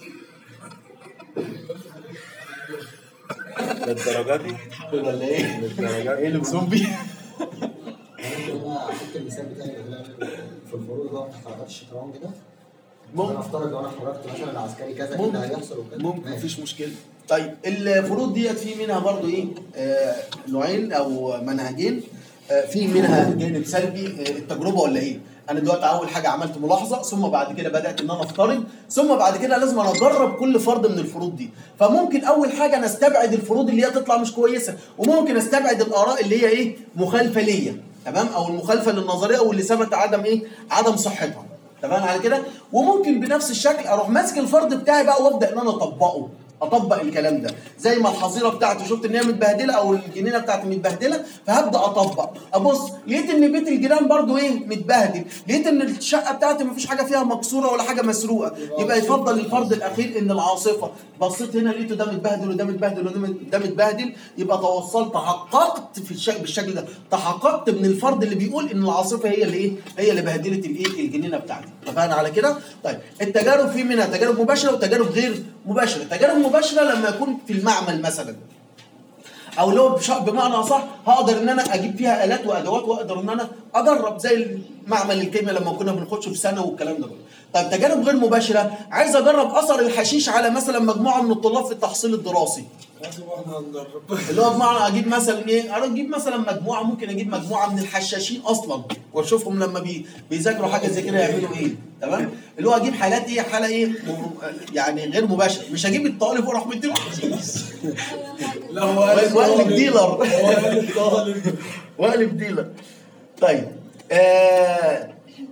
للدرجة دي؟ ولا ايه؟ للدرجة ايه اللي زومبي؟ انا احط المثال بتاعي اللي في الفروض ده في حلقات الشطرنج ده ممكن. انا افترض لو انا خرجت مثلا عسكري كذا ايه ممكن. اللي هيحصل وكذا ممكن ماشي. مفيش مشكله طيب الفروض ديت في منها برضو ايه آه نوعين او منهجين آه في منها جانب سلبي آه التجربه ولا ايه انا دلوقتي اول حاجه عملت ملاحظه ثم بعد كده بدات ان انا افترض ثم بعد كده لازم انا اجرب كل فرد من الفروض دي فممكن اول حاجه انا استبعد الفروض اللي هي تطلع مش كويسه وممكن استبعد الاراء اللي هي ايه مخالفه ليا تمام او المخالفه للنظريه او اللي ثبت عدم ايه عدم صحتها تمام على كده وممكن بنفس الشكل اروح ماسك الفرد بتاعي بقى وابدا ان انا اطبقه اطبق الكلام ده زي ما الحظيره بتاعتي شفت ان هي متبهدله او الجنينه بتاعتي متبهدله فهبدا اطبق ابص لقيت ان بيت الجيران برضو ايه متبهدل لقيت ان الشقه بتاعتي مفيش حاجه فيها مكسوره ولا حاجه مسروقه يبقى يفضل الفرد الاخير ان العاصفه بصيت هنا لقيته ده متبهدل وده متبهدل وده مت- ده متبهدل يبقى توصلت حققت في الشكل بالشكل ده تحققت من الفرد اللي بيقول ان العاصفه هي اللي ايه هي اللي بهدلت الايه الجنينه بتاعتي اتفقنا على كده طيب التجارب في منها تجارب مباشره وتجارب غير مباشره تجارب مباشره لما يكون في المعمل مثلا او اللي هو بش- بمعنى اصح هقدر ان انا اجيب فيها الات وادوات واقدر ان انا اجرب زي معمل الكيمياء لما كنا بنخش في سنه والكلام ده كله. طيب تجارب غير مباشره عايز اجرب اثر الحشيش على مثلا مجموعه من الطلاب في التحصيل الدراسي. لازم احنا نجرب اللي هو بمعنى اجيب مثلا ايه انا اجيب مثلا مجموعه ممكن اجيب مجموعه من الحشاشين اصلا واشوفهم لما بي بيذاكروا حاجه زي كده يعملوا ايه تمام اللي هو اجيب حالات ايه حاله ايه م- يعني غير مباشره مش هجيب الطالب واروح مديله حشيش لا هو قال واقلب ديلر هو قال طالب واقلب ديلر طيب آه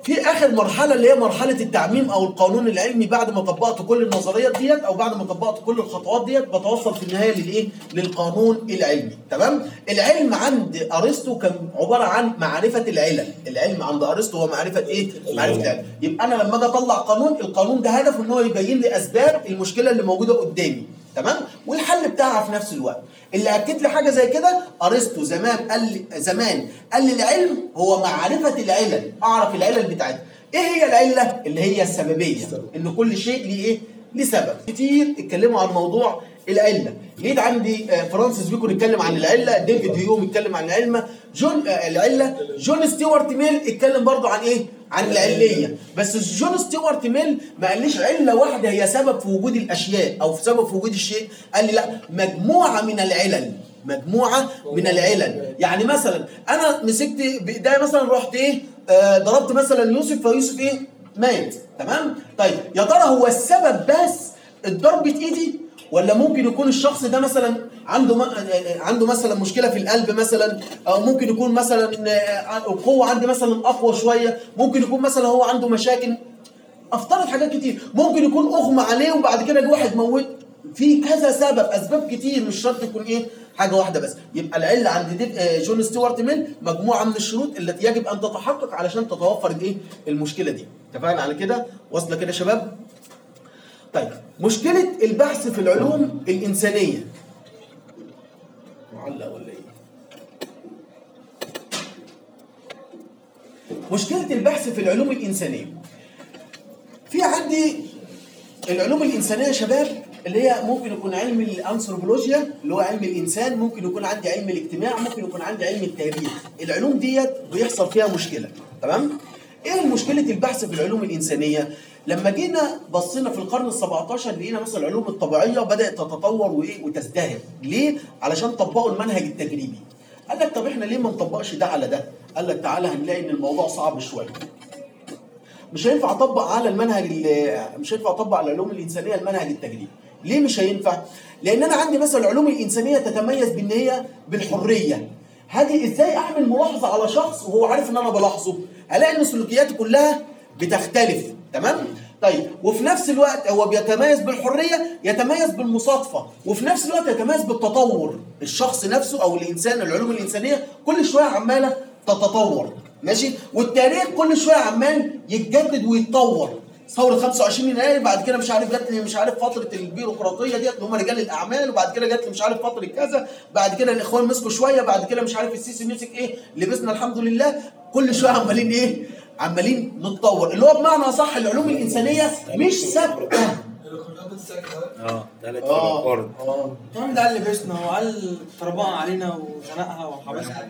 في اخر مرحله اللي هي مرحله التعميم او القانون العلمي بعد ما طبقت كل النظريات ديت او بعد ما طبقت كل الخطوات ديت بتوصل في النهايه للايه للقانون العلمي تمام العلم عند ارسطو كان عباره عن معرفه العلل العلم عند ارسطو هو معرفه ايه معرفه العلل يبقى انا لما اجي اطلع قانون القانون ده هدفه ان هو يبين لي اسباب المشكله اللي موجوده قدامي تمام والحل بتاعها في نفس الوقت اللي اكد لي حاجه زي كده ارسطو زمان قال لي زمان قال لي العلم هو معرفه العلل اعرف العلل بتاعتها ايه هي العله اللي هي السببيه ان كل شيء ليه ايه ليه سبب كتير اتكلموا عن موضوع العله لقيت عندي آه، فرانسيس بيكون اتكلم عن العله ديفيد هيوم اتكلم عن العلمه جون آه، العله جون ستيوارت ميل اتكلم برضو عن ايه عن العليه بس جون ستيوارت ميل ما قاليش عله واحده هي سبب في وجود الاشياء او في سبب في وجود الشيء قال لي لا مجموعه من العلل مجموعه من العلل يعني مثلا انا مسكت بايديا مثلا رحت ايه آه ضربت مثلا يوسف فيوسف ايه مات تمام طيب يا ترى هو السبب بس الضربة ايدي ولا ممكن يكون الشخص ده مثلا عنده م- عنده مثلا مشكله في القلب مثلا او ممكن يكون مثلا آه، القوه عندي مثلا اقوى شويه ممكن يكون مثلا هو عنده مشاكل افترض حاجات كتير ممكن يكون اغمى عليه وبعد كده جه واحد موت في كذا سبب اسباب كتير مش شرط يكون ايه حاجه واحده بس يبقى العله عند ديف آه، جون ستيوارت ميل مجموعه من الشروط التي يجب ان تتحقق علشان تتوفر الايه المشكله دي اتفقنا على كده واصله كده يا شباب طيب مشكله البحث في العلوم الانسانيه معلق ولا ايه مشكله البحث في العلوم الانسانيه في عندي العلوم الانسانيه يا شباب اللي هي ممكن يكون علم الانثروبولوجيا اللي هو علم الانسان ممكن يكون عندي علم الاجتماع ممكن يكون عندي علم التاريخ العلوم ديت بيحصل فيها مشكله تمام ايه مشكله البحث في العلوم الانسانيه لما جينا بصينا في القرن ال17 لقينا مثلا العلوم الطبيعيه بدات تتطور وايه وتزدهر ليه علشان طبقوا المنهج التجريبي قال لك طب احنا ليه ما نطبقش ده على ده قال لك تعالى هنلاقي ان الموضوع صعب شويه مش هينفع اطبق على المنهج ال- مش هينفع اطبق على العلوم الانسانيه المنهج التجريبي ليه مش هينفع لان انا عندي مثلا العلوم الانسانيه تتميز بان هي بالحريه هاجي ازاي اعمل ملاحظه على شخص وهو عارف ان انا بلاحظه هلاقي ان سلوكياته كلها بتختلف تمام طيب وفي نفس الوقت هو بيتميز بالحريه يتميز بالمصادفه وفي نفس الوقت يتميز بالتطور الشخص نفسه او الانسان العلوم الانسانيه كل شويه عماله تتطور ماشي والتاريخ كل شويه عمال يتجدد ويتطور ثورة 25 يناير بعد كده مش عارف جات لي مش عارف فترة البيروقراطية ديت اللي هم رجال الأعمال وبعد كده جات لي مش عارف فترة كذا بعد كده الإخوان مسكوا شوية بعد كده مش عارف السيسي مسك إيه لبسنا الحمد لله كل شوية عمالين إيه عمالين نتطور اللي هو بمعنى صح العلوم الإنسانية مش ثابتة الريكوردات الساكنة اه ثلاث اه ريكورد اه الكلام ده قال لبسنا وقال طربقها علينا وزنقها وحبسها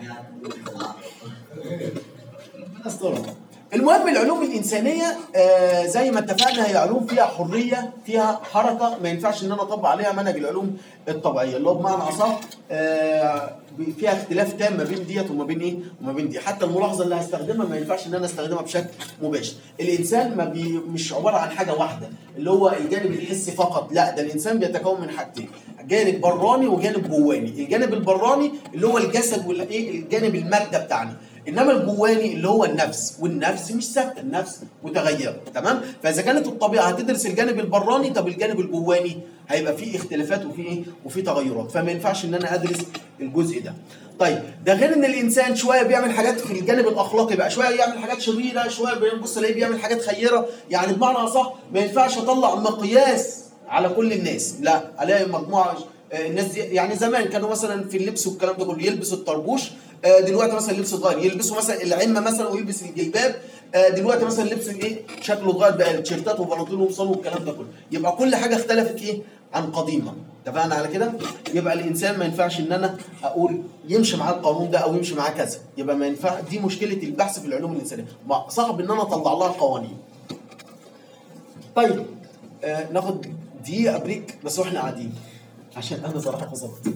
أسطورة. المهم العلوم الإنسانية آه زي ما اتفقنا هي علوم فيها حرية فيها حركة ما ينفعش إن أنا أطبق عليها منهج العلوم الطبيعية اللي هو بمعنى أصح آه فيها اختلاف تام ما بين ديت وما بين إيه وما بين دي حتى الملاحظة اللي هستخدمها ما ينفعش إن أنا أستخدمها بشكل مباشر الإنسان ما بي مش عبارة عن حاجة واحدة اللي هو الجانب الحسي فقط لا ده الإنسان بيتكون من حاجتين جانب براني وجانب جواني الجانب البراني اللي هو الجسد والايه الجانب الماده بتاعنا انما الجواني اللي هو النفس والنفس مش ثابته النفس متغيره تمام فاذا كانت الطبيعه هتدرس الجانب البراني طب الجانب الجواني هيبقى فيه اختلافات وفيه ايه وفيه تغيرات فما ينفعش ان انا ادرس الجزء ده طيب ده غير ان الانسان شويه بيعمل حاجات في الجانب الاخلاقي بقى شويه يعمل حاجات شريره شويه بنبص الاقيه بيعمل حاجات خيره يعني بمعنى اصح ما ينفعش اطلع مقياس على كل الناس لا الاقي مجموعه آه، الناس دي يعني زمان كانوا مثلا في اللبس والكلام ده كله يلبس الطربوش آه، دلوقتي مثلا اللبس اتغير يلبسوا مثلا العمه مثلا ويلبس الجلباب آه، دلوقتي مثلا اللبس ايه شكله اتغير بقى تيشيرتات وبناطيل وقمصان والكلام ده كله يبقى كل حاجه اختلفت ايه عن قديمه اتفقنا على كده يبقى الانسان ما ينفعش ان انا اقول يمشي معاه القانون ده او يمشي معاه كذا يبقى ما ينفع دي مشكله البحث في العلوم الانسانيه ما- صعب ان انا اطلع لها قوانين طيب آه ناخد دقيقه بريك بس واحنا قاعدين عشان انا صراحه فصلت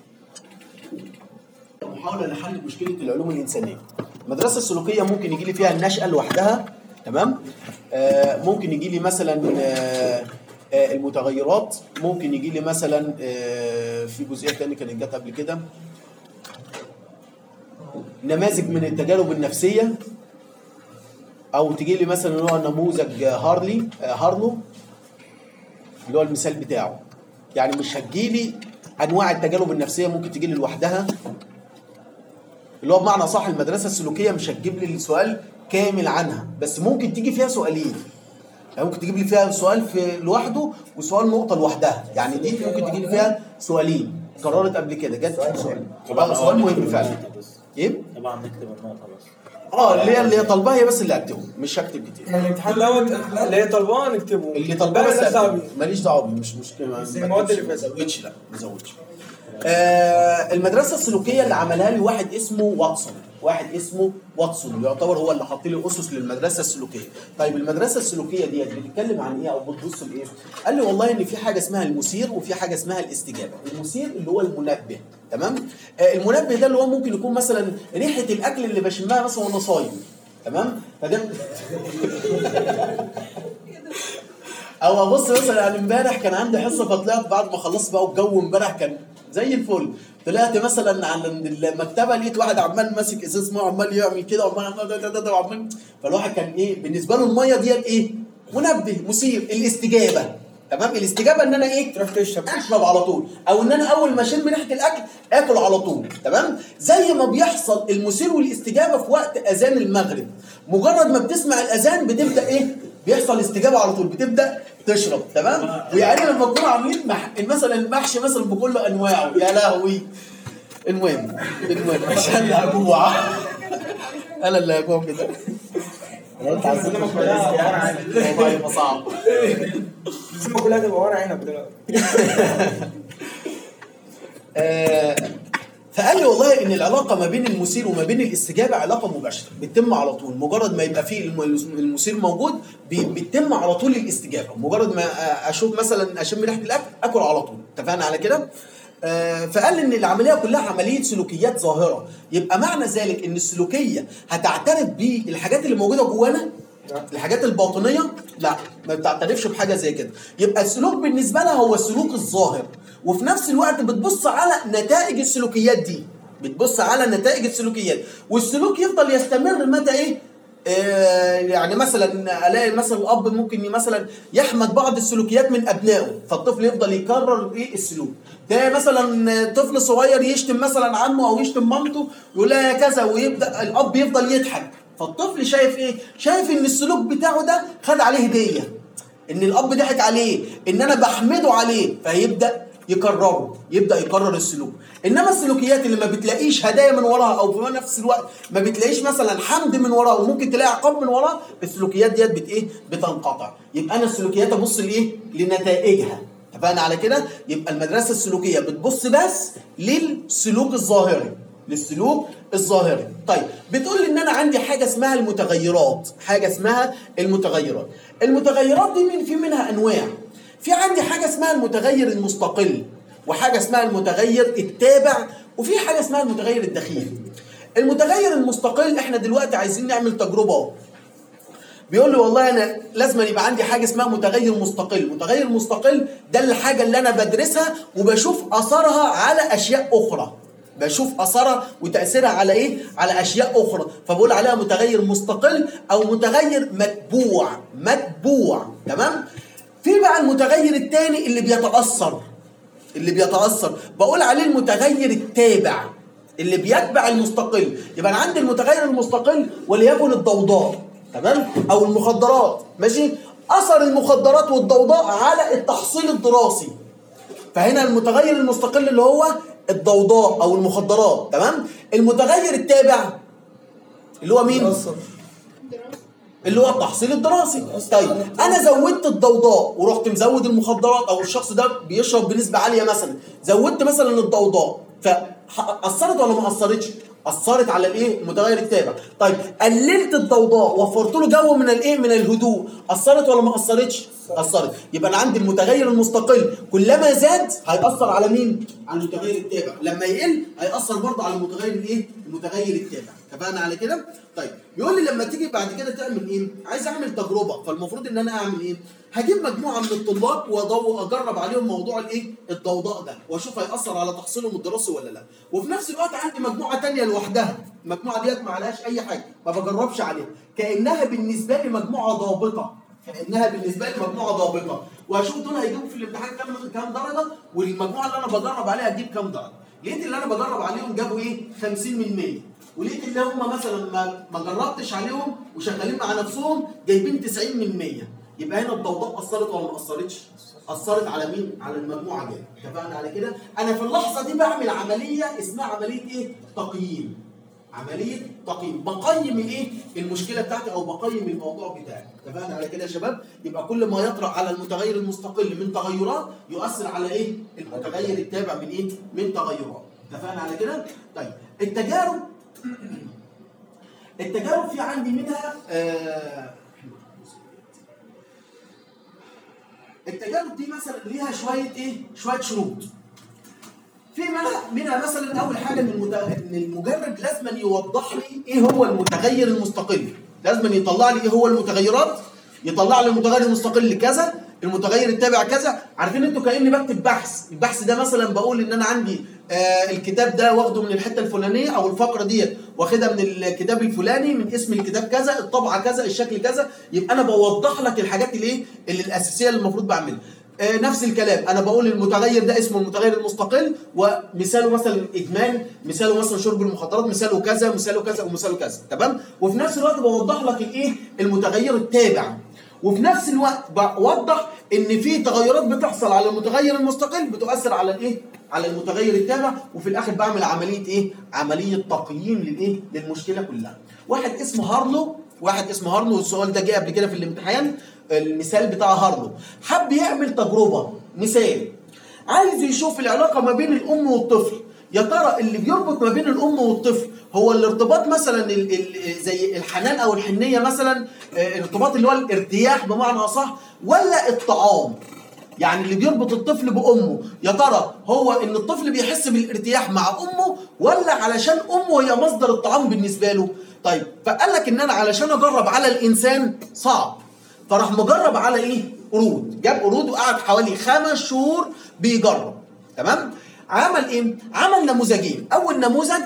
محاوله لحل مشكله العلوم الانسانيه المدرسه السلوكيه ممكن يجي لي فيها النشأة لوحدها تمام آه ممكن يجي لي مثلا آه آه المتغيرات ممكن يجي لي مثلا آه في جزئيه تانية كانت جت قبل كده نماذج من التجارب النفسيه او تجي لي مثلا اللي هو نموذج هارلي آه، هارلو اللي هو المثال بتاعه يعني مش هتجيلي انواع التجارب النفسيه ممكن تجي لي لوحدها اللي هو بمعنى صح المدرسه السلوكيه مش هتجيب لي السؤال كامل عنها بس ممكن تيجي فيها سؤالين يعني ممكن تجيب لي فيها سؤال في لوحده وسؤال نقطه لوحدها يعني دي ممكن تجي لي فيها سؤالين قررت قبل كده جت في سؤال طبعا سؤال مهم فعلا ايه طبعا نكتب النقطة بس اه اللي هي اللي هي طالباها هي بس اللي هكتبه مش هكتب كتير يعني الامتحان دوت اللي هي طالباه نكتبه اللي طالباه بس مالناش دعوة هكتبه. بيه. ماليش دعوه بيه مش مشكله ما بس ما المواد اللي ما فاتت. زودش لا ما زودش آه المدرسه السلوكيه اللي عملها لي واحد اسمه واتسون واحد اسمه واتسون يعتبر هو اللي حط لي اسس للمدرسه السلوكيه طيب المدرسه السلوكيه ديت بتتكلم عن ايه او بتبص لايه قال لي والله ان في حاجه اسمها المثير وفي حاجه اسمها الاستجابه المثير اللي هو المنبه تمام آه المنبه ده اللي هو ممكن يكون مثلا ريحه الاكل اللي بشمها مثلا وانا صايم تمام فده او ابص مثلا يعني امبارح كان عندي حصه فطلعت بعد ما خلصت بقى والجو امبارح كان زي الفل طلعت مثلا على المكتبه لقيت واحد عمال ماسك ازاز ميه وعمال يعمل كده وعمال عمال ده- ده- ده- ده وعمال فالواحد كان ايه بالنسبه له الميه ديت ايه منبه مثير الاستجابه تمام الاستجابه ان انا ايه تروح تشرب اشرب على طول او ان انا اول ما اشم ريحه الاكل اكل على طول تمام زي ما بيحصل المثير والاستجابه في وقت اذان المغرب مجرد ما بتسمع الاذان بتبدا ايه بيحصل استجابه على طول بتبدا تشرب تمام ويعني لما نكون عاملين مح... مثلا المحشي مثلا بكل انواعه يا لهوي المهم المهم عشان اللي هجوع انا اللي هجوع كده انا قلت عايزين الموضوع يبقى صعب الزمة كلها تبقى ورا عنب دلوقتي آه، فقال لي والله ان العلاقه ما بين المثير وما بين الاستجابه علاقه مباشره بتتم على طول مجرد ما يبقى فيه الم- المثير موجود بي- بتتم على طول الاستجابه مجرد ما آه، اشوف مثلا اشم ريحه الاكل اكل على طول اتفقنا على كده آه، فقال لي ان العمليه كلها عمليه سلوكيات ظاهره يبقى معنى ذلك ان السلوكيه هتعترف بالحاجات اللي موجوده جوانا الحاجات الباطنيه لا ما بتعترفش بحاجه زي كده يبقى السلوك بالنسبه لها هو السلوك الظاهر وفي نفس الوقت بتبص على نتائج السلوكيات دي بتبص على نتائج السلوكيات والسلوك يفضل يستمر متى ايه آه يعني مثلا الاقي مثلا الاب ممكن مثلا يحمد بعض السلوكيات من ابنائه فالطفل يفضل يكرر ايه السلوك ده مثلا طفل صغير يشتم مثلا عمه او يشتم مامته يقول لها يا كذا ويبدا الاب يفضل يضحك فالطفل شايف ايه شايف ان السلوك بتاعه ده خد عليه هديه ان الاب ضحك عليه ان انا بحمده عليه فيبدا يكرره يبدا يكرر السلوك انما السلوكيات اللي ما بتلاقيش هدايا من وراها او في نفس الوقت ما بتلاقيش مثلا حمد من وراها وممكن تلاقي عقاب من وراها السلوكيات ديت بت ايه بتنقطع يبقى انا السلوكيات ابص لايه لنتائجها اتفقنا على كده يبقى المدرسه السلوكيه بتبص بس للسلوك الظاهري للسلوك الظاهري طيب بتقول لي ان انا عندي حاجه اسمها المتغيرات حاجه اسمها المتغيرات المتغيرات دي من في منها انواع في عندي حاجه اسمها المتغير المستقل وحاجه اسمها المتغير التابع وفي حاجه اسمها المتغير الدخيل المتغير المستقل احنا دلوقتي عايزين نعمل تجربه بيقول لي والله انا لازم يبقى عندي حاجه اسمها متغير مستقل متغير مستقل ده الحاجه اللي انا بدرسها وبشوف اثرها على اشياء اخرى بشوف اثرها وتاثيرها على ايه على اشياء اخرى فبقول عليها متغير مستقل او متغير متبوع متبوع تمام في بقى المتغير الثاني اللي بيتاثر اللي بيتاثر بقول عليه المتغير التابع اللي بيتبع المستقل يبقى انا عندي المتغير المستقل وليكن الضوضاء تمام او المخدرات ماشي اثر المخدرات والضوضاء على التحصيل الدراسي فهنا المتغير المستقل اللي هو الضوضاء او المخدرات تمام المتغير التابع اللي هو مين اللي هو التحصيل الدراسي طيب انا زودت الضوضاء ورحت مزود المخدرات او الشخص ده بيشرب بنسبه عاليه مثلا زودت مثلا الضوضاء فاثرت ولا ما اثرتش اثرت على الايه المتغير التابع طيب قللت الضوضاء وفرت له جو من الايه من الهدوء اثرت ولا ما اثرتش اثرت يبقى انا عندي المتغير المستقل كلما زاد هياثر على مين على المتغير التابع لما يقل هياثر برضه على المتغير الايه المتغير التابع اتفقنا على كده طيب يقول لي لما تيجي بعد كده تعمل ايه عايز اعمل تجربه فالمفروض ان انا اعمل ايه هجيب مجموعه من الطلاب وأضو- واجرب عليهم موضوع الايه الضوضاء ده واشوف هياثر على تحصيلهم الدراسي ولا لا وفي نفس الوقت عندي مجموعه تانية لوحدها المجموعه ديت ما عليهاش اي حاجه ما بجربش عليها كانها بالنسبه لي مجموعه ضابطه كانها بالنسبه لي مجموعه ضابطه وهشوف دول هيجيبوا في الامتحان كام كام درجه والمجموعه اللي انا بدرب عليها هتجيب كام درجه لقيت اللي انا بدرب عليهم جابوا ايه 50 من 100 ولقيت اللي هم مثلا ما ما جربتش عليهم وشغالين مع نفسهم جايبين 90 من 100 يبقى هنا الضوضاء اثرت ولا ما اثرتش؟ اثرت على مين؟ على المجموعه دي اتفقنا على كده؟ انا في اللحظه دي بعمل عمليه اسمها عمليه ايه؟ تقييم عمليه تقييم بقيم الايه؟ المشكله بتاعتي او بقيم الموضوع بتاعي اتفقنا على كده يا شباب؟ يبقى كل ما يطرأ على المتغير المستقل من تغيرات يؤثر على ايه؟ المتغير التابع من ايه؟ من تغيرات اتفقنا على كده؟ طيب التجارب التجارب في عندي منها آه التجارب دي مثلا ليها شويه ايه؟ شويه شروط. في منها منها مثلا اول حاجه ان المت- إن المجرب لازم يوضح لي ايه هو المتغير المستقل. لازم يطلع لي ايه هو المتغيرات يطلع لي المتغير المستقل كذا المتغير التابع كذا عارفين انتوا كاني بكتب بحث البحث ده مثلا بقول ان انا عندي آه الكتاب ده واخده من الحته الفلانيه او الفقره ديت واخدها من الكتاب الفلاني من اسم الكتاب كذا الطبعه كذا الشكل كذا يبقى انا بوضح لك الحاجات اللي ايه اللي الاساسيه اللي المفروض بعملها آه، نفس الكلام انا بقول المتغير ده اسمه المتغير المستقل ومثاله مثلا الادمان مثاله مثلا شرب المخدرات مثاله كذا مثاله كذا ومثاله كذا تمام وفي نفس الوقت بوضح لك الايه المتغير التابع وفي نفس الوقت بوضح ان في تغيرات بتحصل على المتغير المستقل بتؤثر على الايه على المتغير التابع وفي الاخر بعمل عمليه ايه عمليه تقييم للايه للمشكله كلها واحد اسمه هارلو واحد اسمه هارلو السؤال ده جه قبل كده في الامتحان المثال بتاع هارلو حب يعمل تجربه مثال عايز يشوف العلاقه ما بين الام والطفل يا ترى اللي بيربط ما بين الام والطفل هو الارتباط مثلا ال ال زي الحنان او الحنيه مثلا آه، الارتباط اللي هو الارتياح بمعنى اصح ولا الطعام يعني اللي بيربط الطفل بامه يا ترى هو ان الطفل بيحس بالارتياح مع امه ولا علشان امه هي مصدر الطعام بالنسبه له طيب فقال لك ان انا علشان اجرب على الانسان صعب فراح مجرب على ايه قرود جاب قرود وقعد حوالي خمس شهور بيجرب تمام عمل ايه عمل نموذجين اول نموذج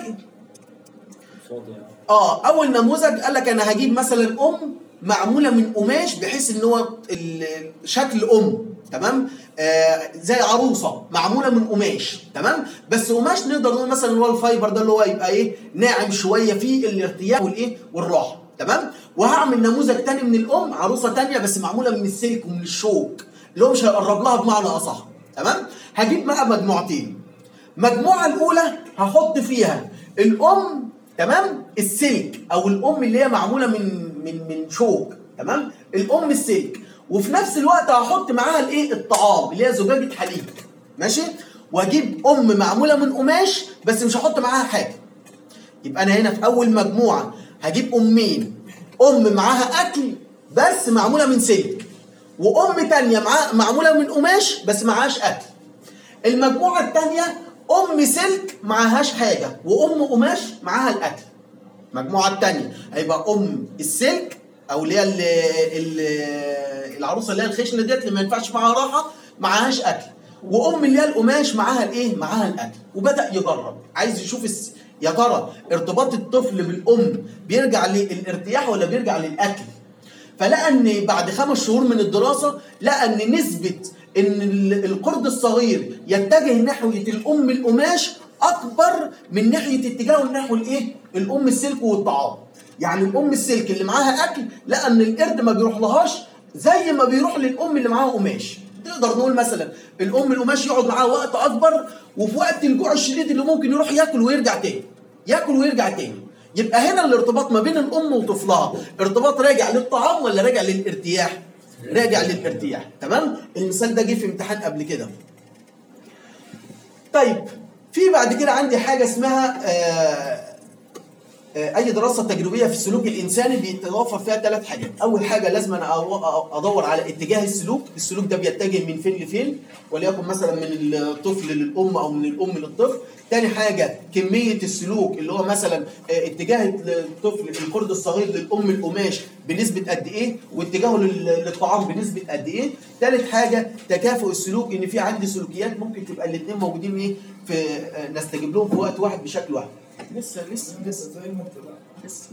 فاضي يعني. اه اول نموذج قال لك انا هجيب مثلا ام معموله من قماش بحيث ان هو ال- شكل ام تمام آه زي عروسه معموله من قماش تمام بس قماش نقدر نقول مثلا اللي هو الفايبر ده اللي هو يبقى ايه ناعم شويه فيه الارتياح والايه والراحه تمام وهعمل نموذج تاني من الام عروسه تانية بس معموله من السلك ومن الشوك اللي هو مش هيقرب لها بمعنى اصح تمام هجيب بقى مجموعتين المجموعه الاولى هحط فيها الام تمام السلك او الام اللي هي معموله من من من شوك تمام الام السلك وفي نفس الوقت هحط معاها الايه الطعام اللي هي زجاجه حليب ماشي واجيب ام معموله من قماش بس مش هحط معاها حاجه يبقى انا هنا في اول مجموعه هجيب امين ام معاها اكل بس معموله من سلك وام تانية معاها معموله من قماش بس معهاش اكل المجموعه الثانيه ام سلك معهاش حاجه وام قماش معاها الاكل المجموعه الثانيه هيبقى ام السلك او اللي هي ال- ال- العروسه اللي هي الخشنه ديت اللي ما ينفعش معاها راحه معهاش اكل وام اللي هي القماش معاها الايه معاها الاكل وبدا يجرب عايز يشوف الس... يا ترى ارتباط الطفل بالام بيرجع للارتياح ولا بيرجع للاكل فلقى ان بعد خمس شهور من الدراسه لقى ان نسبه ان ال- القرد الصغير يتجه نحويه الام القماش اكبر من ناحيه اتجاهه نحو الايه؟ الام السلك والطعام. يعني الام السلك اللي معاها اكل لقى ان القرد ما بيروح لهاش زي ما بيروح للام اللي معاها قماش. تقدر نقول مثلا الام القماش يقعد معاها وقت اكبر وفي وقت الجوع الشديد اللي ممكن يروح ياكل ويرجع تاني. ياكل ويرجع تاني. يبقى هنا الارتباط ما بين الام وطفلها ارتباط راجع للطعام ولا راجع للارتياح راجع للارتياح تمام المثال ده جه في امتحان قبل كده طيب في بعد كده عندي حاجه اسمها آه آه، اي دراسه تجريبيه في السلوك الانساني بيتوفر فيها ثلاث حاجات اول حاجه لازم انا أو- ادور على اتجاه السلوك السلوك ده بيتجه من فين لفين وليكن مثلا من الطفل للام او من الام للطفل تاني حاجه كميه السلوك اللي هو مثلا آه، اتجاه الطفل القرد الصغير للام القماش بنسبه قد ايه واتجاهه لل- للطعام بنسبه قد ايه تالت حاجه تكافؤ السلوك ان في عندي سلوكيات ممكن تبقى الاثنين موجودين ايه في آه، نستجيب لهم في وقت واحد بشكل واحد لسه لسه لسه زي ما انت بقى. لسه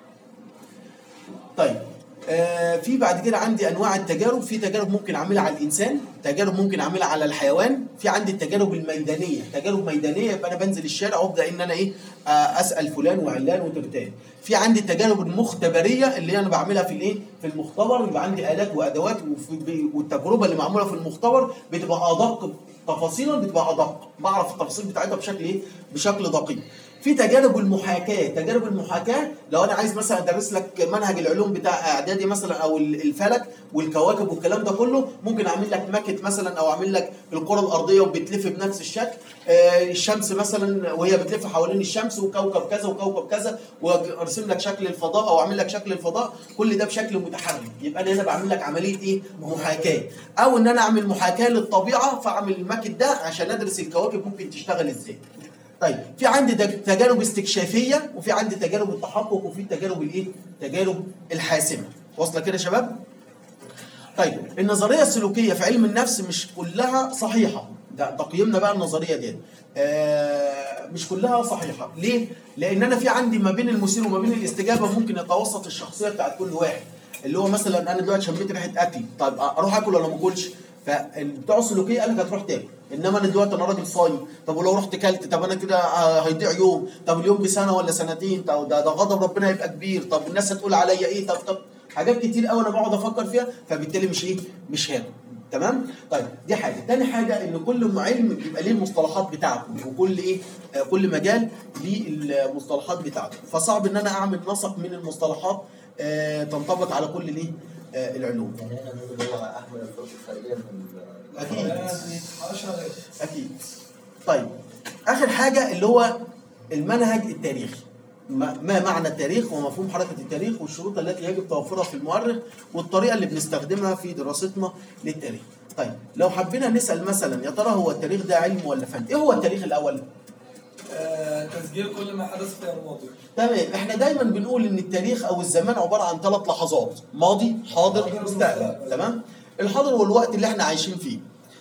طيب آه في بعد كده عندي انواع التجارب في تجارب ممكن اعملها على الانسان تجارب ممكن اعملها على الحيوان في عندي التجارب الميدانيه تجارب ميدانيه يبقى انا بنزل الشارع وابدا ان انا ايه آه اسال فلان وعلان وترتان في عندي التجارب المختبريه اللي انا بعملها في الايه في المختبر يبقى عندي الات وادوات وفي والتجربه اللي معموله في المختبر بتبقى ادق تفاصيلا بتبقى ادق بعرف التفاصيل بتاعتها بشكل ايه بشكل دقيق في تجارب المحاكاه تجارب المحاكاه لو انا عايز مثلا ادرس لك منهج العلوم بتاع اعدادي مثلا او الفلك والكواكب والكلام ده كله ممكن اعمل لك ماكت مثلا او اعمل لك الكره الارضيه وبتلف بنفس الشكل آه، الشمس مثلا وهي بتلف حوالين الشمس وكوكب كذا وكوكب كذا وارسم لك شكل الفضاء او اعمل لك شكل الفضاء كل ده بشكل متحرك يبقى انا هنا بعمل لك عمليه ايه محاكاه او ان انا اعمل محاكاه للطبيعه فاعمل الماكت ده عشان ادرس الكواكب ممكن تشتغل ازاي طيب في عندي تج- تجارب استكشافيه وفي عندي تجارب التحقق وفي التجارب الايه تجارب الحاسمه واصله كده يا شباب طيب النظريه السلوكيه في علم النفس مش كلها صحيحه ده تقييمنا بقى النظريه دي آه مش كلها صحيحه ليه لان انا في عندي ما بين المثير وما بين الاستجابه ممكن يتوسط الشخصيه بتاعت كل واحد اللي هو مثلا انا دلوقتي شميت ريحه اكل طيب اروح اكل ولا ما اكلش فبتوع السلوكيه قال لك هتروح تاكل انما انا دلوقتي انا راجل صايم طب ولو رحت كلت طب انا كده آه، هيضيع يوم طب اليوم بسنه ولا سنتين طب ده ده غضب ربنا هيبقى كبير طب الناس هتقول عليا ايه طب طب حاجات كتير قوي انا بقعد افكر فيها فبالتالي مش ايه مش هاكل تمام طيب دي حاجه تاني حاجه ان كل علم بيبقى ليه المصطلحات بتاعته وكل ايه آه، كل مجال ليه المصطلحات بتاعته فصعب ان انا اعمل نسق من المصطلحات آه، تنطبق على كل الايه آه، العلوم يعني هنا نقول اللي هو احمد الفروق الخارجيه من ال- اكيد يعني عشرة اكيد طيب اخر حاجه اللي هو المنهج التاريخي ما ما معنى التاريخ ومفهوم حركه التاريخ والشروط التي يجب توفرها في المؤرخ والطريقه اللي بنستخدمها في دراستنا للتاريخ طيب لو حبينا نسال مثلا يا ترى هو التاريخ ده علم ولا فن ايه هو التاريخ الاول آه، تسجيل كل ما حدث في الماضي تمام احنا دايما بنقول ان التاريخ او الزمان عباره عن ثلاث لحظات ماضي حاضر مستقبل تمام الحاضر هو الوقت اللي احنا عايشين فيه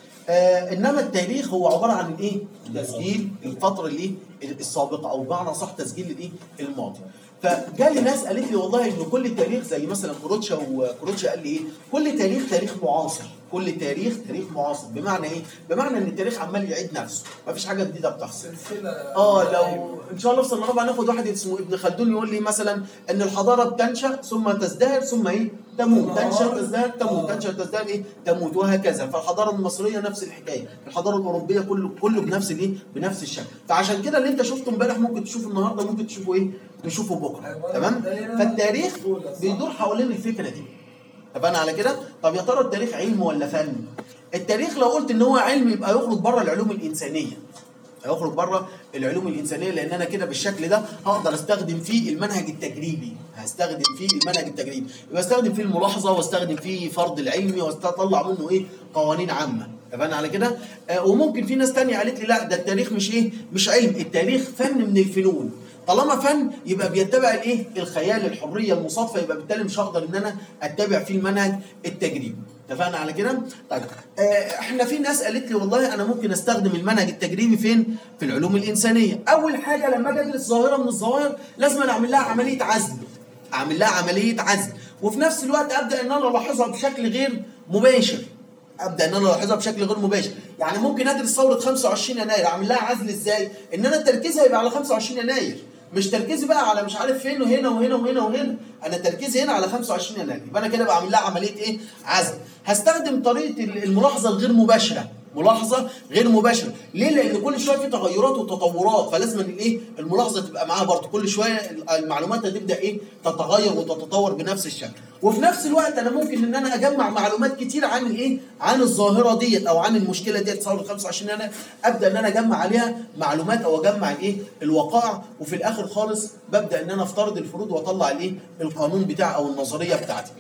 آه انما التاريخ هو عباره عن ايه تسجيل الفتره الايه السابقه او بمعنى صح تسجيل الايه الماضي فجالي ناس قالت لي والله ان كل تاريخ زي مثلا كروتشا وكروتشا قال لي ايه كل تاريخ تاريخ معاصر كل تاريخ تاريخ معاصر بمعنى ايه بمعنى ان التاريخ عمال يعيد نفسه مفيش حاجه جديده بتحصل سلسلة اه لو ان شاء الله في سنه رابعه ناخد واحد اسمه ابن خلدون يقول لي مثلا ان الحضاره بتنشا ثم تزدهر ثم ايه تموت تنشا تزدهر تموت تنشا تزدهر ايه تموت وهكذا فالحضاره المصريه نفس الحكايه الحضاره الاوروبيه كله كله بنفس الايه بنفس الشكل فعشان كده اللي انت شفته امبارح ممكن تشوفه النهارده ممكن تشوفه ايه تشوفه بكره تمام فالتاريخ بيدور حوالين الفكره دي اتفقنا على كده طب يا ترى التاريخ علم ولا فن التاريخ لو قلت ان هو علم يبقى يخرج بره العلوم الانسانيه هيخرج بره العلوم الانسانيه لان انا كده بالشكل ده هقدر استخدم فيه المنهج التجريبي هستخدم فيه المنهج التجريبي يبقى استخدم فيه الملاحظه واستخدم فيه فرض العلمي واطلع منه ايه قوانين عامه اتفقنا على كده آه وممكن في ناس تانية قالت لي لا ده التاريخ مش ايه مش علم التاريخ فن من الفنون طالما فن يبقى بيتبع الايه الخيال الحريه المصادفه يبقى بالتالي مش هقدر ان انا اتبع فيه المنهج التجريبي اتفقنا على كده طيب آه احنا في ناس قالت لي والله انا ممكن استخدم المنهج التجريبي فين في العلوم الانسانيه اول حاجه لما اجي ادرس ظاهره من الظواهر لازم أنا اعمل لها عمليه عزل اعمل لها عمليه عزل وفي نفس الوقت ابدا ان انا الاحظها بشكل غير مباشر ابدا ان انا الاحظها بشكل غير مباشر يعني ممكن ادرس ثوره 25 يناير اعمل لها عزل ازاي ان انا تركيزي هيبقى على 25 يناير مش تركيزي بقى على مش عارف فين وهنا وهنا وهنا وهنا انا تركيزي هنا على 25 يناير يبقى انا كده بعمل لها عمليه ايه عزل هستخدم طريقه الملاحظه الغير مباشره ملاحظه غير مباشره ليه لان كل شويه في تغيرات وتطورات فلازم الايه الملاحظه تبقى معاها برضه كل شويه المعلومات هتبدا ايه تتغير وتتطور بنفس الشكل وفي نفس الوقت انا ممكن ان انا اجمع معلومات كتير عن الايه عن الظاهره ديت او عن المشكله ديت ثوره 25 يناير ابدا ان انا اجمع عليها معلومات او اجمع الايه الوقائع وفي الاخر خالص ببدا ان انا افترض الفروض واطلع الايه القانون بتاعي او النظريه بتاعتي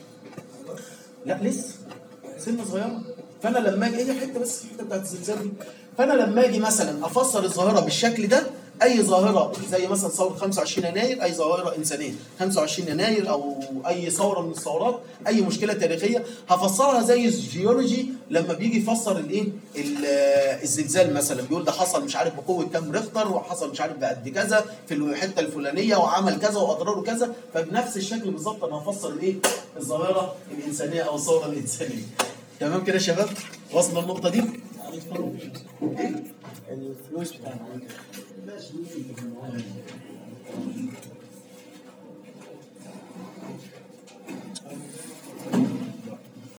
لا لسه سنه صغيره فانا لما اجي هي حته بس الحته بتاعت الزلزال دي فانا لما اجي مثلا افسر الظاهره بالشكل ده اي ظاهره زي مثلا ثوره 25 يناير اي ظاهره انسانيه 25 يناير او اي ثوره من الثورات اي مشكله تاريخيه هفسرها زي الجيولوجي لما بيجي يفسر الايه ال- الزلزال مثلا بيقول ده حصل مش عارف بقوه كام ريختر وحصل مش عارف بقد كذا في الحته الفلانيه وعمل كذا واضراره كذا فبنفس الشكل بالظبط انا هفسر الايه الظاهره الانسانيه او الثوره الانسانيه تمام كده يا شباب وصلنا النقطه دي الفلوس بتاعنا